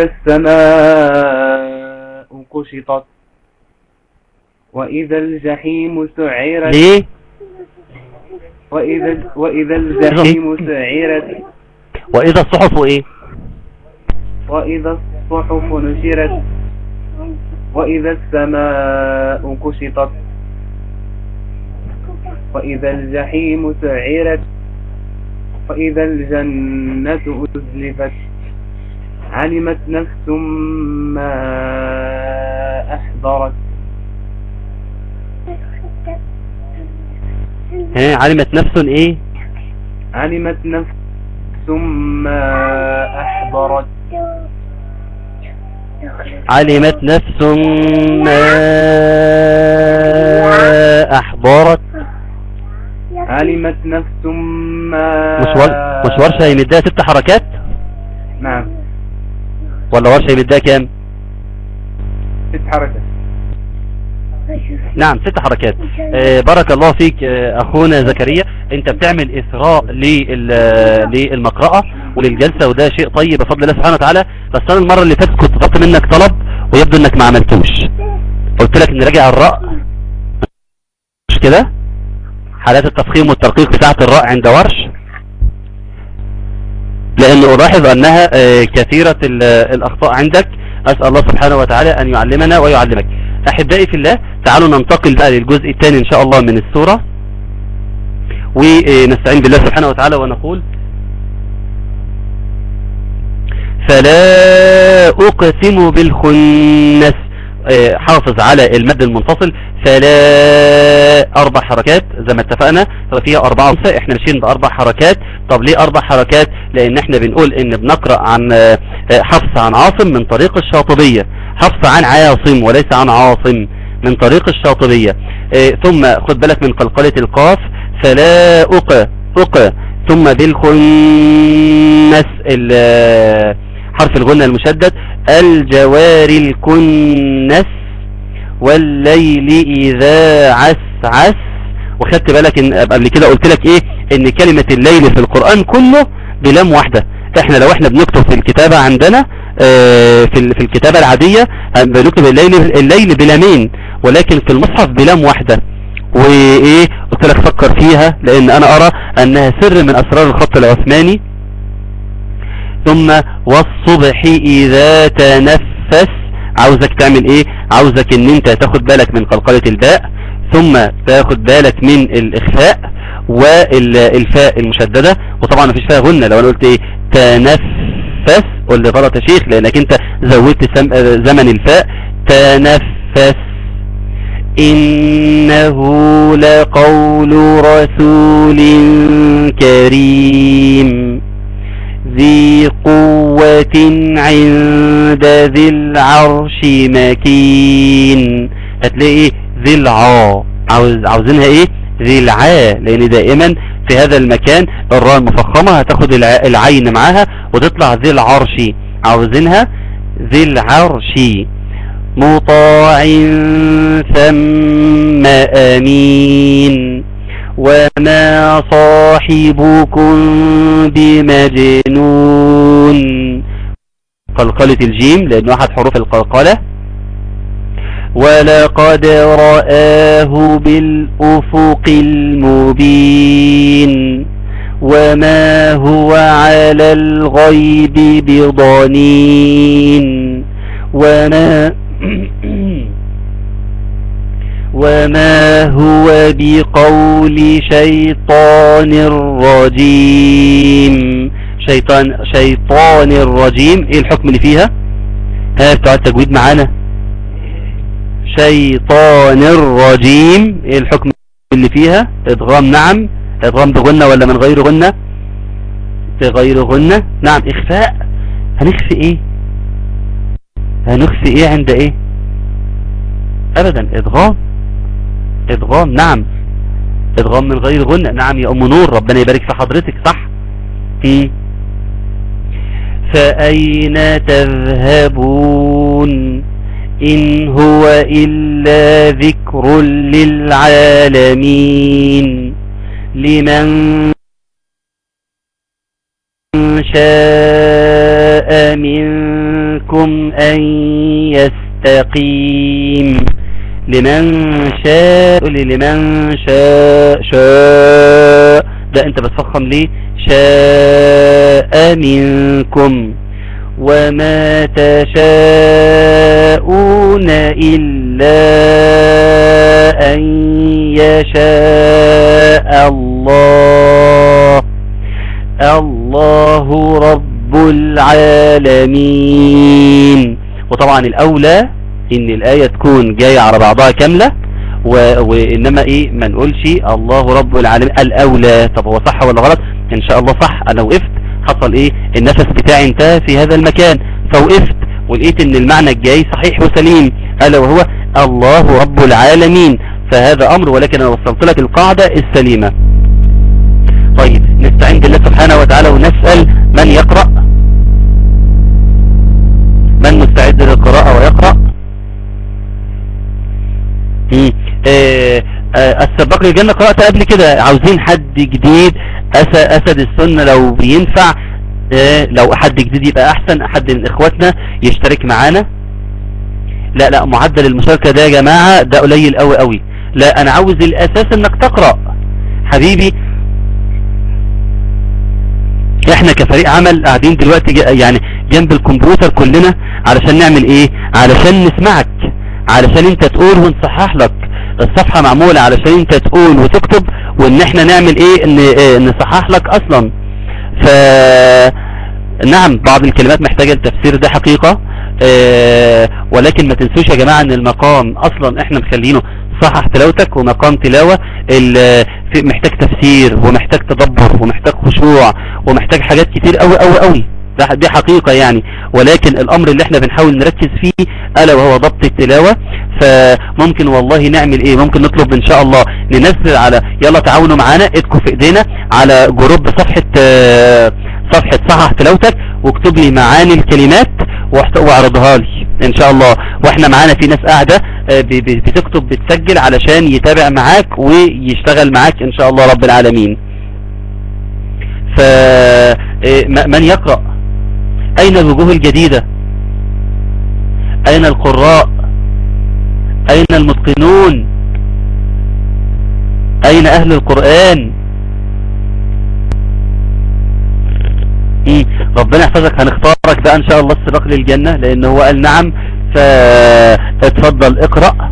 السماء كشطت وإذا الجحيم سعرت ليه وإذا وإذا الجحيم سعرت واذا الصحف ايه وإذا الصحف نشرت وإذا السماء كشطت وإذا الجحيم سعرت وإذا الجنة أزلفت علمت نفس ما أحضرت ها علمت نفس ايه علمت نفس ما أحضرت علمت نفس ما احضرت علمت نفس ما مش ور... مش ورشة يمدها ست حركات نعم ولا ورشة يمدها كام ست حركة نعم ست حركات آه بارك الله فيك آه اخونا زكريا انت بتعمل اثراء لل- للمقرأة وللجلسة وده شيء طيب بفضل الله سبحانه وتعالى بس انا المرة اللي فاتت كنت طلبت منك طلب ويبدو انك ما عملتوش قلت لك نراجع الراء مش كده حالات التفخيم والترقيق بتاعة الراء عند ورش لان الاحظ انها آه، كثيرة ال- الاخطاء عندك أسأل الله سبحانه وتعالى أن يعلمنا ويعلمك أحبائي في الله تعالوا ننتقل بقى للجزء الثاني إن شاء الله من السورة ونستعين بالله سبحانه وتعالى ونقول فلا أقسم بالخنس آه، حافظ على المد المنفصل فلا أربع حركات زي ما اتفقنا فيها أربعة وخمسة احنا ماشيين بأربع حركات طب ليه أربع حركات لأن احنا بنقول إن بنقرأ عن آه، آه، حفص عن عاصم من طريق الشاطبية حفص عن عاصم وليس عن عاصم من طريق الشاطبية آه، ثم خد بالك من قلقلة القاف فلا أق أق ثم بالخنس ال- آه، حرف الغنة المشدد الجوار الكنس والليل إذا عس عس وخدت بالك ان قبل كده قلت لك ايه ان كلمة الليل في القرآن كله بلام واحدة احنا لو احنا بنكتب في الكتابة عندنا اه في ال- في الكتابة العادية اه، بنكتب الليل الليل بلامين ولكن في المصحف بلام واحدة وايه قلت لك فكر فيها لان انا ارى انها سر من اسرار الخط العثماني ثم والصبح اذا تنفس عاوزك تعمل ايه عاوزك ان انت تاخد بالك من قلقلة الباء ثم تاخد بالك من الاخفاء والفاء المشددة وطبعا مفيش فيها غنة لو انا قلت ايه تنفس قول لي غلط يا شيخ لانك انت زودت سم... آه، زمن الفاء تنفس إنه لقول رسول كريم ذي قوة عند ذي العرش مكين هتلاقي ذي العا عاوز عاوزينها ايه ذي العا لان دائما في هذا المكان الراء المفخمة هتاخد الع- العين معاها وتطلع ذي العرش عاوزينها ذي العرش مطاع ثم أمين وما صاحبكم بمجنون قلقلة الجيم لأنه أحد حروف القلقلة ولقد رآه بالأفق المبين وما هو على الغيب بضنين وما وما هو بقول شيطان رجيم شيطان شيطان الرجيم ايه الحكم اللي فيها ها بتوع التجويد معانا شيطان الرجيم ايه الحكم اللي فيها ادغام نعم ادغام بغنة ولا من غير غنة بغير غنة نعم اخفاء هنخفي ايه هنخفي ايه عند ايه ابدا ادغام ادغام نعم ادغام من غير غنة نعم يا ام نور ربنا يبارك في حضرتك صح مم. فأين تذهبون إن هو إلا ذكر للعالمين لمن شاء منكم أن يستقيم لمن شاء لمن شاء شاء ده انت بتفخم ليه شاء منكم وما تشاءون إلا أن يشاء الله الله رب العالمين وطبعا الأولى إن الآية تكون جاية على بعضها كاملة و... وإنما إيه ما نقولش الله رب العالمين الأولى طب هو صح ولا غلط إن شاء الله صح أنا وقفت حصل إيه النفس بتاعي انتهى في هذا المكان فوقفت ولقيت إن المعنى الجاي صحيح وسليم ألا وهو الله رب العالمين فهذا أمر ولكن أنا وصلت لك القاعدة السليمة طيب نستعين بالله سبحانه وتعالى ونسأل من يقرأ من مستعد للقراءة ويقرأ مم. آه، آه، السباق للجنة قرأت قبل كده عاوزين حد جديد أس- أسد السنة لو بينفع آه، لو حد جديد يبقى أحسن حد من إخواتنا يشترك معانا لا لا معدل المشاركة ده يا جماعة ده قليل قوي قوي لا أنا عاوز الأساس إنك تقرأ حبيبي احنا كفريق عمل قاعدين دلوقتي ج- يعني جنب الكمبيوتر كلنا علشان نعمل ايه علشان نسمعك علشان انت تقول ونصحح لك الصفحة معمولة علشان انت تقول وتكتب وان احنا نعمل ايه ان اه نصحح لك اصلا ف نعم بعض الكلمات محتاجة التفسير ده حقيقة اه ولكن ما تنسوش يا جماعة ان المقام اصلا احنا مخلينه صحح تلاوتك ومقام تلاوة محتاج تفسير ومحتاج تدبر ومحتاج خشوع ومحتاج حاجات كتير قوي قوي قوي دي حقيقة يعني ولكن الامر اللي احنا بنحاول نركز فيه الا وهو ضبط التلاوة فممكن والله نعمل ايه ممكن نطلب ان شاء الله ننزل على يلا تعاونوا معانا ادكوا في ايدينا على جروب صفحة صفحة صحح تلاوتك واكتب لي معاني الكلمات واعرضها لي ان شاء الله واحنا معانا في ناس قاعدة بتكتب بتسجل علشان يتابع معاك ويشتغل معاك ان شاء الله رب العالمين فمن يقرأ اين الوجوه الجديدة اين القراء اين المتقنون اين اهل القرآن ربنا يحفظك هنختارك بقى ان شاء الله السباق للجنة لان هو قال نعم فاتفضل اقرأ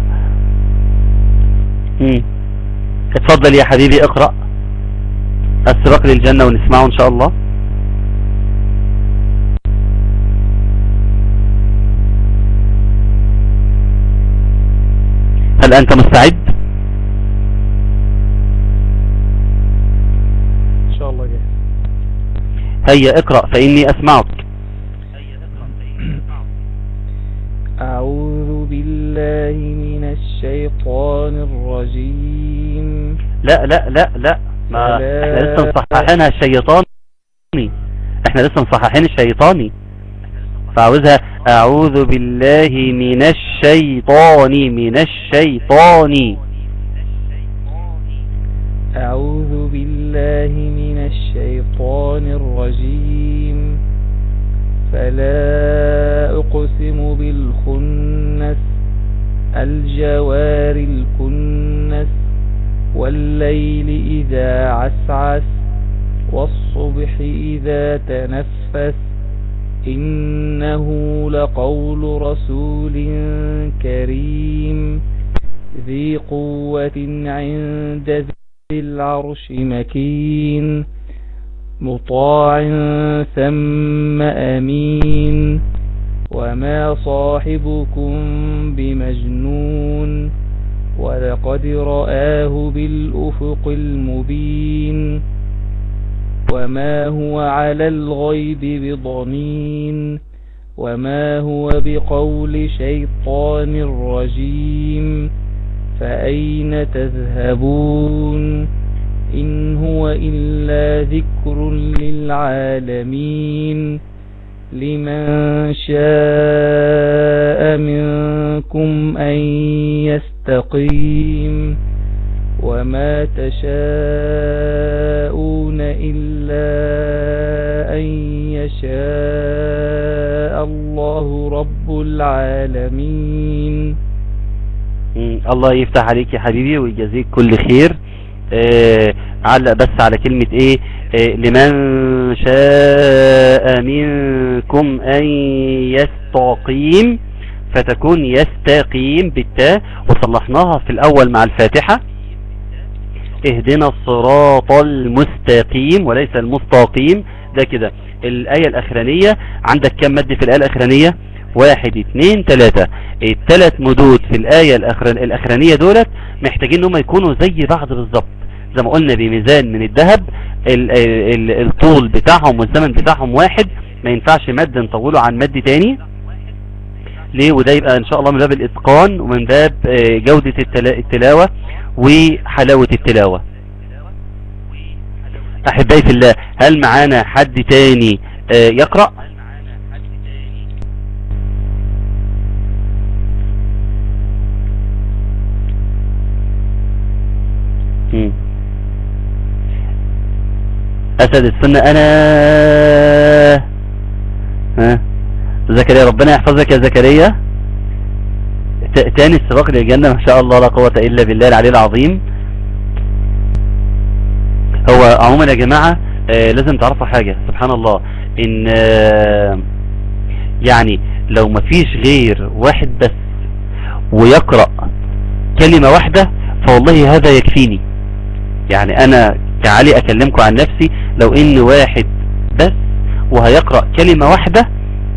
اتفضل يا حبيبي اقرأ السباق للجنة ونسمعه ان شاء الله هل انت مستعد ان شاء الله جاهز هيا اقرأ فاني اسمعك أعوذ بالله من الشيطان الرجيم لا لا لا لا ما احنا لسه مصححينها الشيطاني احنا لسه مصححين الشيطاني فعاوزها اعوذ بالله من الشيطان من الشيطان أعوذ بالله من الشيطان الرجيم فلا أقسم بالخنس الجوار الكنس والليل إذا عسعس والصبح إذا تنفس إنه لقول رسول كريم ذي قوة عند ذي العرش مكين مطاع ثم أمين وما صاحبكم بمجنون ولقد رآه بالأفق المبين وما هو على الغيب بضنين وما هو بقول شيطان رجيم فأين تذهبون إن هو إلا ذكر للعالمين لمن شاء منكم أن يستقيم وما تشاءون إلا أن يشاء الله رب العالمين مم. الله يفتح عليك يا حبيبي ويجازيك كل خير آه علق بس على كلمة ايه آه لمن شاء منكم ان يستقيم فتكون يستقيم بالتاء وصلحناها في الاول مع الفاتحة اهدنا الصراط المستقيم وليس المستقيم ده كده الآية الأخرانية عندك كم مد في الآية الأخرانية واحد اتنين تلاتة التلات مدود في الآية الأخران الأخرانية دولت محتاجين انهم يكونوا زي بعض بالظبط زي ما قلنا بميزان من الذهب ال ال الطول بتاعهم والزمن بتاعهم واحد ما ينفعش مد نطوله عن مد تاني ليه وده يبقى ان شاء الله من باب الاتقان ومن باب جودة التلاوة وحلاوة التلاوة احبائي في الله هل معانا حد تاني يقرأ اسد السنة انا ها زكريا ربنا يحفظك يا زكريا تاني السباق للجنة ما شاء الله لا قوة الا بالله العلي العظيم هو عموما يا جماعة آه لازم تعرفوا حاجة سبحان الله ان آه يعني لو مفيش غير واحد بس ويقرأ كلمة واحدة فوالله هذا يكفيني يعني انا كعلي اكلمكم عن نفسي لو ان واحد بس وهيقرأ كلمة واحدة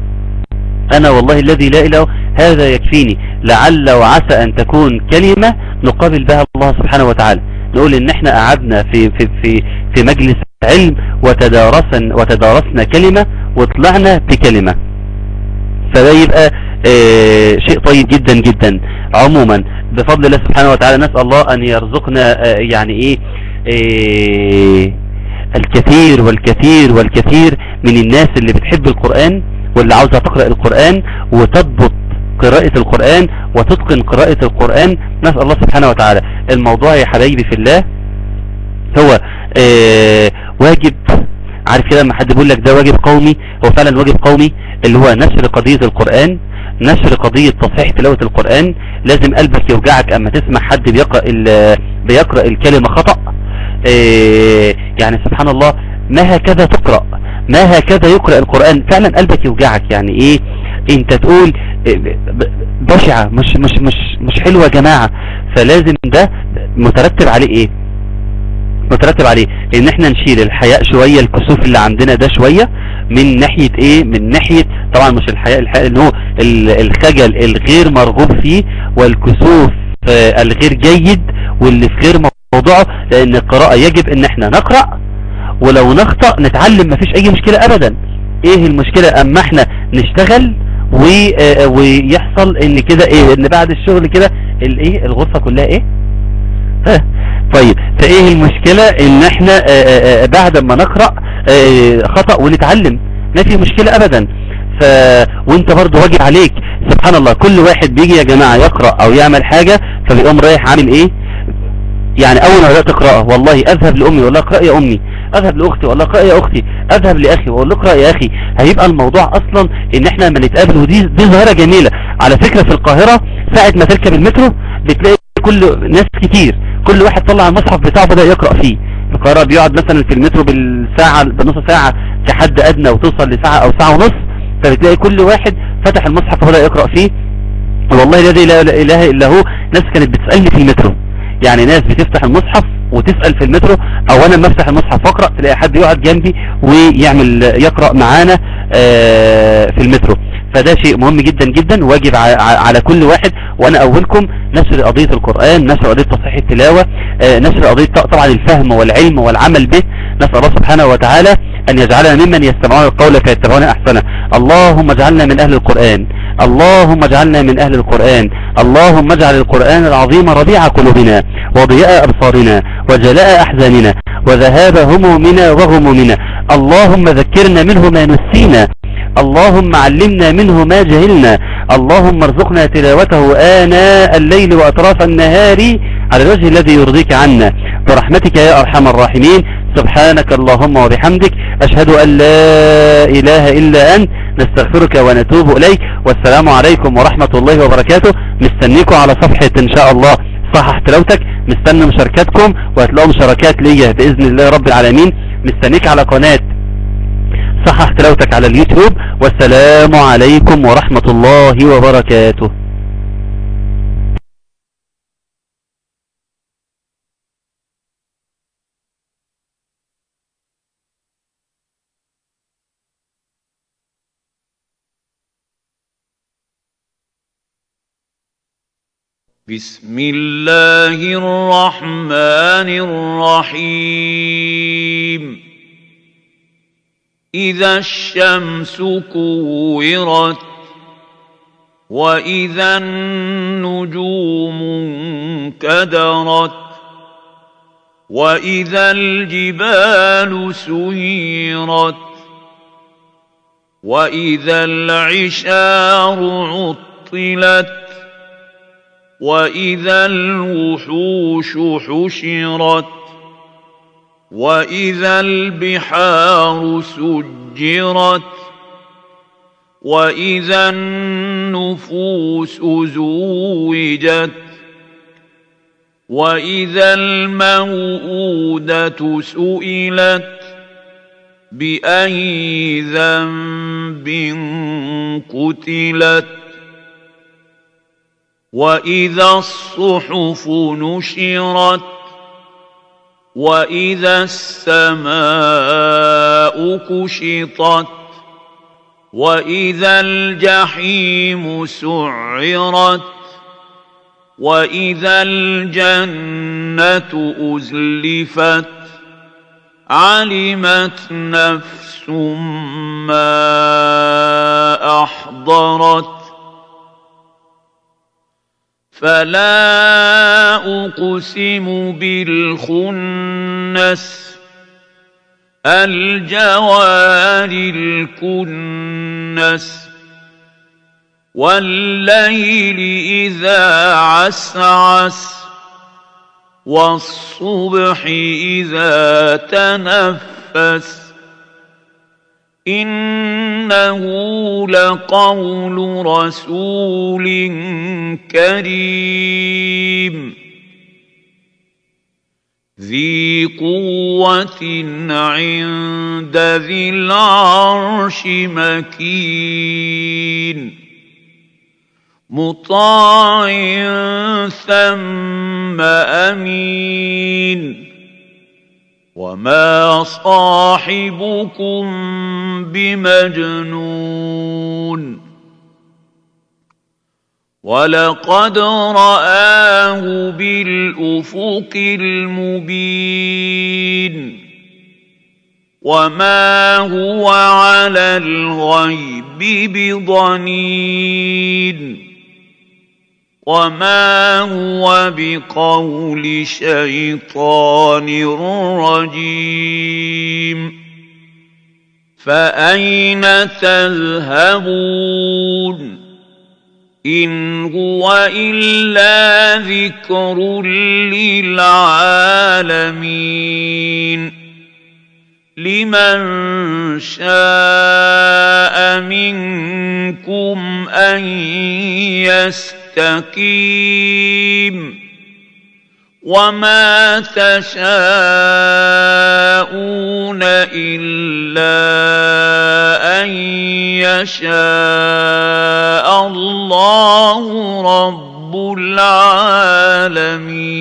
انا والله الذي لا اله هذا يكفيني لعل وعسى ان تكون كلمة نقابل بها الله سبحانه وتعالى نقول ان احنا قعدنا في, في, في, في مجلس علم وتدارسنا, وتدارسنا كلمة وطلعنا بكلمة فده يبقى آه شيء طيب جدا جدا عموما بفضل الله سبحانه وتعالى نسأل الله ان يرزقنا آه يعني ايه آه الكثير والكثير والكثير من الناس اللي بتحب القرآن واللي عاوزة تقرأ القرآن وتضبط قراءة القرآن وتتقن قراءة القرآن نسأل الله سبحانه وتعالى الموضوع يا حبايبي في الله هو آه واجب عارف كده لما حد بيقول لك ده واجب قومي هو فعلا واجب قومي اللي هو نشر قضية القرآن نشر قضية تصحيح تلاوة القرآن لازم قلبك يوجعك اما تسمع حد بيقرأ, بيقرأ الكلمة خطأ آه يعني سبحان الله ما هكذا تقرأ ما هكذا يقرأ القرآن فعلا قلبك يوجعك يعني ايه انت تقول بشعة مش مش مش مش حلوة يا جماعة فلازم ده مترتب عليه ايه مترتب عليه ان احنا نشيل الحياء شوية الكسوف اللي عندنا ده شوية من ناحية ايه من ناحية طبعا مش الحياء الحياء اللي هو الخجل الغير مرغوب فيه والكسوف الغير جيد واللي في غير موضوعه لان القراءة يجب ان احنا نقرأ ولو نخطأ نتعلم مفيش اي مشكلة ابدا ايه المشكلة اما احنا نشتغل ويحصل ان كده ايه ان بعد الشغل كده الايه الغرفة كلها ايه ها طيب فايه المشكلة ان احنا آآ آآ بعد ما نقرأ خطأ ونتعلم ما في مشكلة ابدا ف وانت برضو واجب عليك سبحان الله كل واحد بيجي يا جماعة يقرأ او يعمل حاجة فبيقوم رايح عامل ايه يعني اول ما بدات اقرا والله اذهب لامي والله اقرا يا امي اذهب لاختي والله اقرا يا اختي اذهب لاخي واقول له اقرا يا اخي هيبقى الموضوع اصلا ان احنا لما نتقابل ودي دي ظاهره جميله على فكره في القاهره ساعه ما تركب المترو بتلاقي كل ناس كتير كل واحد طلع المصحف بتاعه بدا يقرا فيه القاهره بيقعد مثلا في المترو بالساعه بنص ساعه كحد ادنى وتوصل لساعه او ساعه ونص فبتلاقي كل واحد فتح المصحف وبدا يقرا فيه والله الذي لا اله الا هو ناس كانت بتسالني في المترو يعني ناس بتفتح المصحف وتسأل في المترو او انا ما افتح المصحف اقرأ تلاقي حد يقعد جنبي ويعمل يقرأ معانا في المترو فده شيء مهم جدا جدا واجب على كل واحد وانا اولكم نشر قضية القرآن نشر قضية تصحيح التلاوة نشر قضية طبعا الفهم والعلم والعمل به نسأل الله سبحانه وتعالى ان يجعلنا ممن يستمعون القول فيتبعون احسنه اللهم اجعلنا من اهل القرآن اللهم اجعلنا من اهل القرآن اللهم اجعل القرآن العظيم ربيع قلوبنا وضياء ابصارنا وجلاء احزاننا وذهاب همومنا وغمومنا اللهم ذكرنا منه ما نسينا اللهم علمنا منه ما جهلنا اللهم ارزقنا تلاوته آناء الليل وأطراف النهار على الوجه الذي يرضيك عنا برحمتك يا أرحم الراحمين سبحانك اللهم وبحمدك أشهد أن لا إله إلا أنت نستغفرك ونتوب إليك والسلام عليكم ورحمة الله وبركاته مستنيكم على صفحة إن شاء الله صحح تلاوتك مستني مشاركاتكم وهتلاقوا مشاركات ليا بإذن الله رب العالمين مستنيك على قناة صحح تلاوتك على اليوتيوب والسلام عليكم ورحمة الله وبركاته بسم الله الرحمن الرحيم إذا الشمس كورت وإذا النجوم انكدرت وإذا الجبال سيرت وإذا العشار عطلت وإذا الوحوش حشرت وإذا البحار سجرت وإذا النفوس زوجت وإذا الموءودة سئلت بأي ذنب قتلت وإذا الصحف نشرت وإذا السماء كشطت وإذا الجحيم سعرت وإذا الجنة أزلفت علمت نفس ما أحضرت فلا أقسم بالخنس الجوار الكنس والليل إذا عسعس والصبح إذا تنفس إنه لقول رسول كريم ذي قوة عند ذي العرش مكين مطاع ثم أمين وما صاحبكم بمجنون ولقد رآه بالأفق المبين وما هو على الغيب بضنين وما هو بقول شيطان رجيم فأين تذهبون إن هو إلا ذكر للعالمين لمن شاء منكم أن يستقيم وما تشاءون إلا أن يشاء الله رب العالمين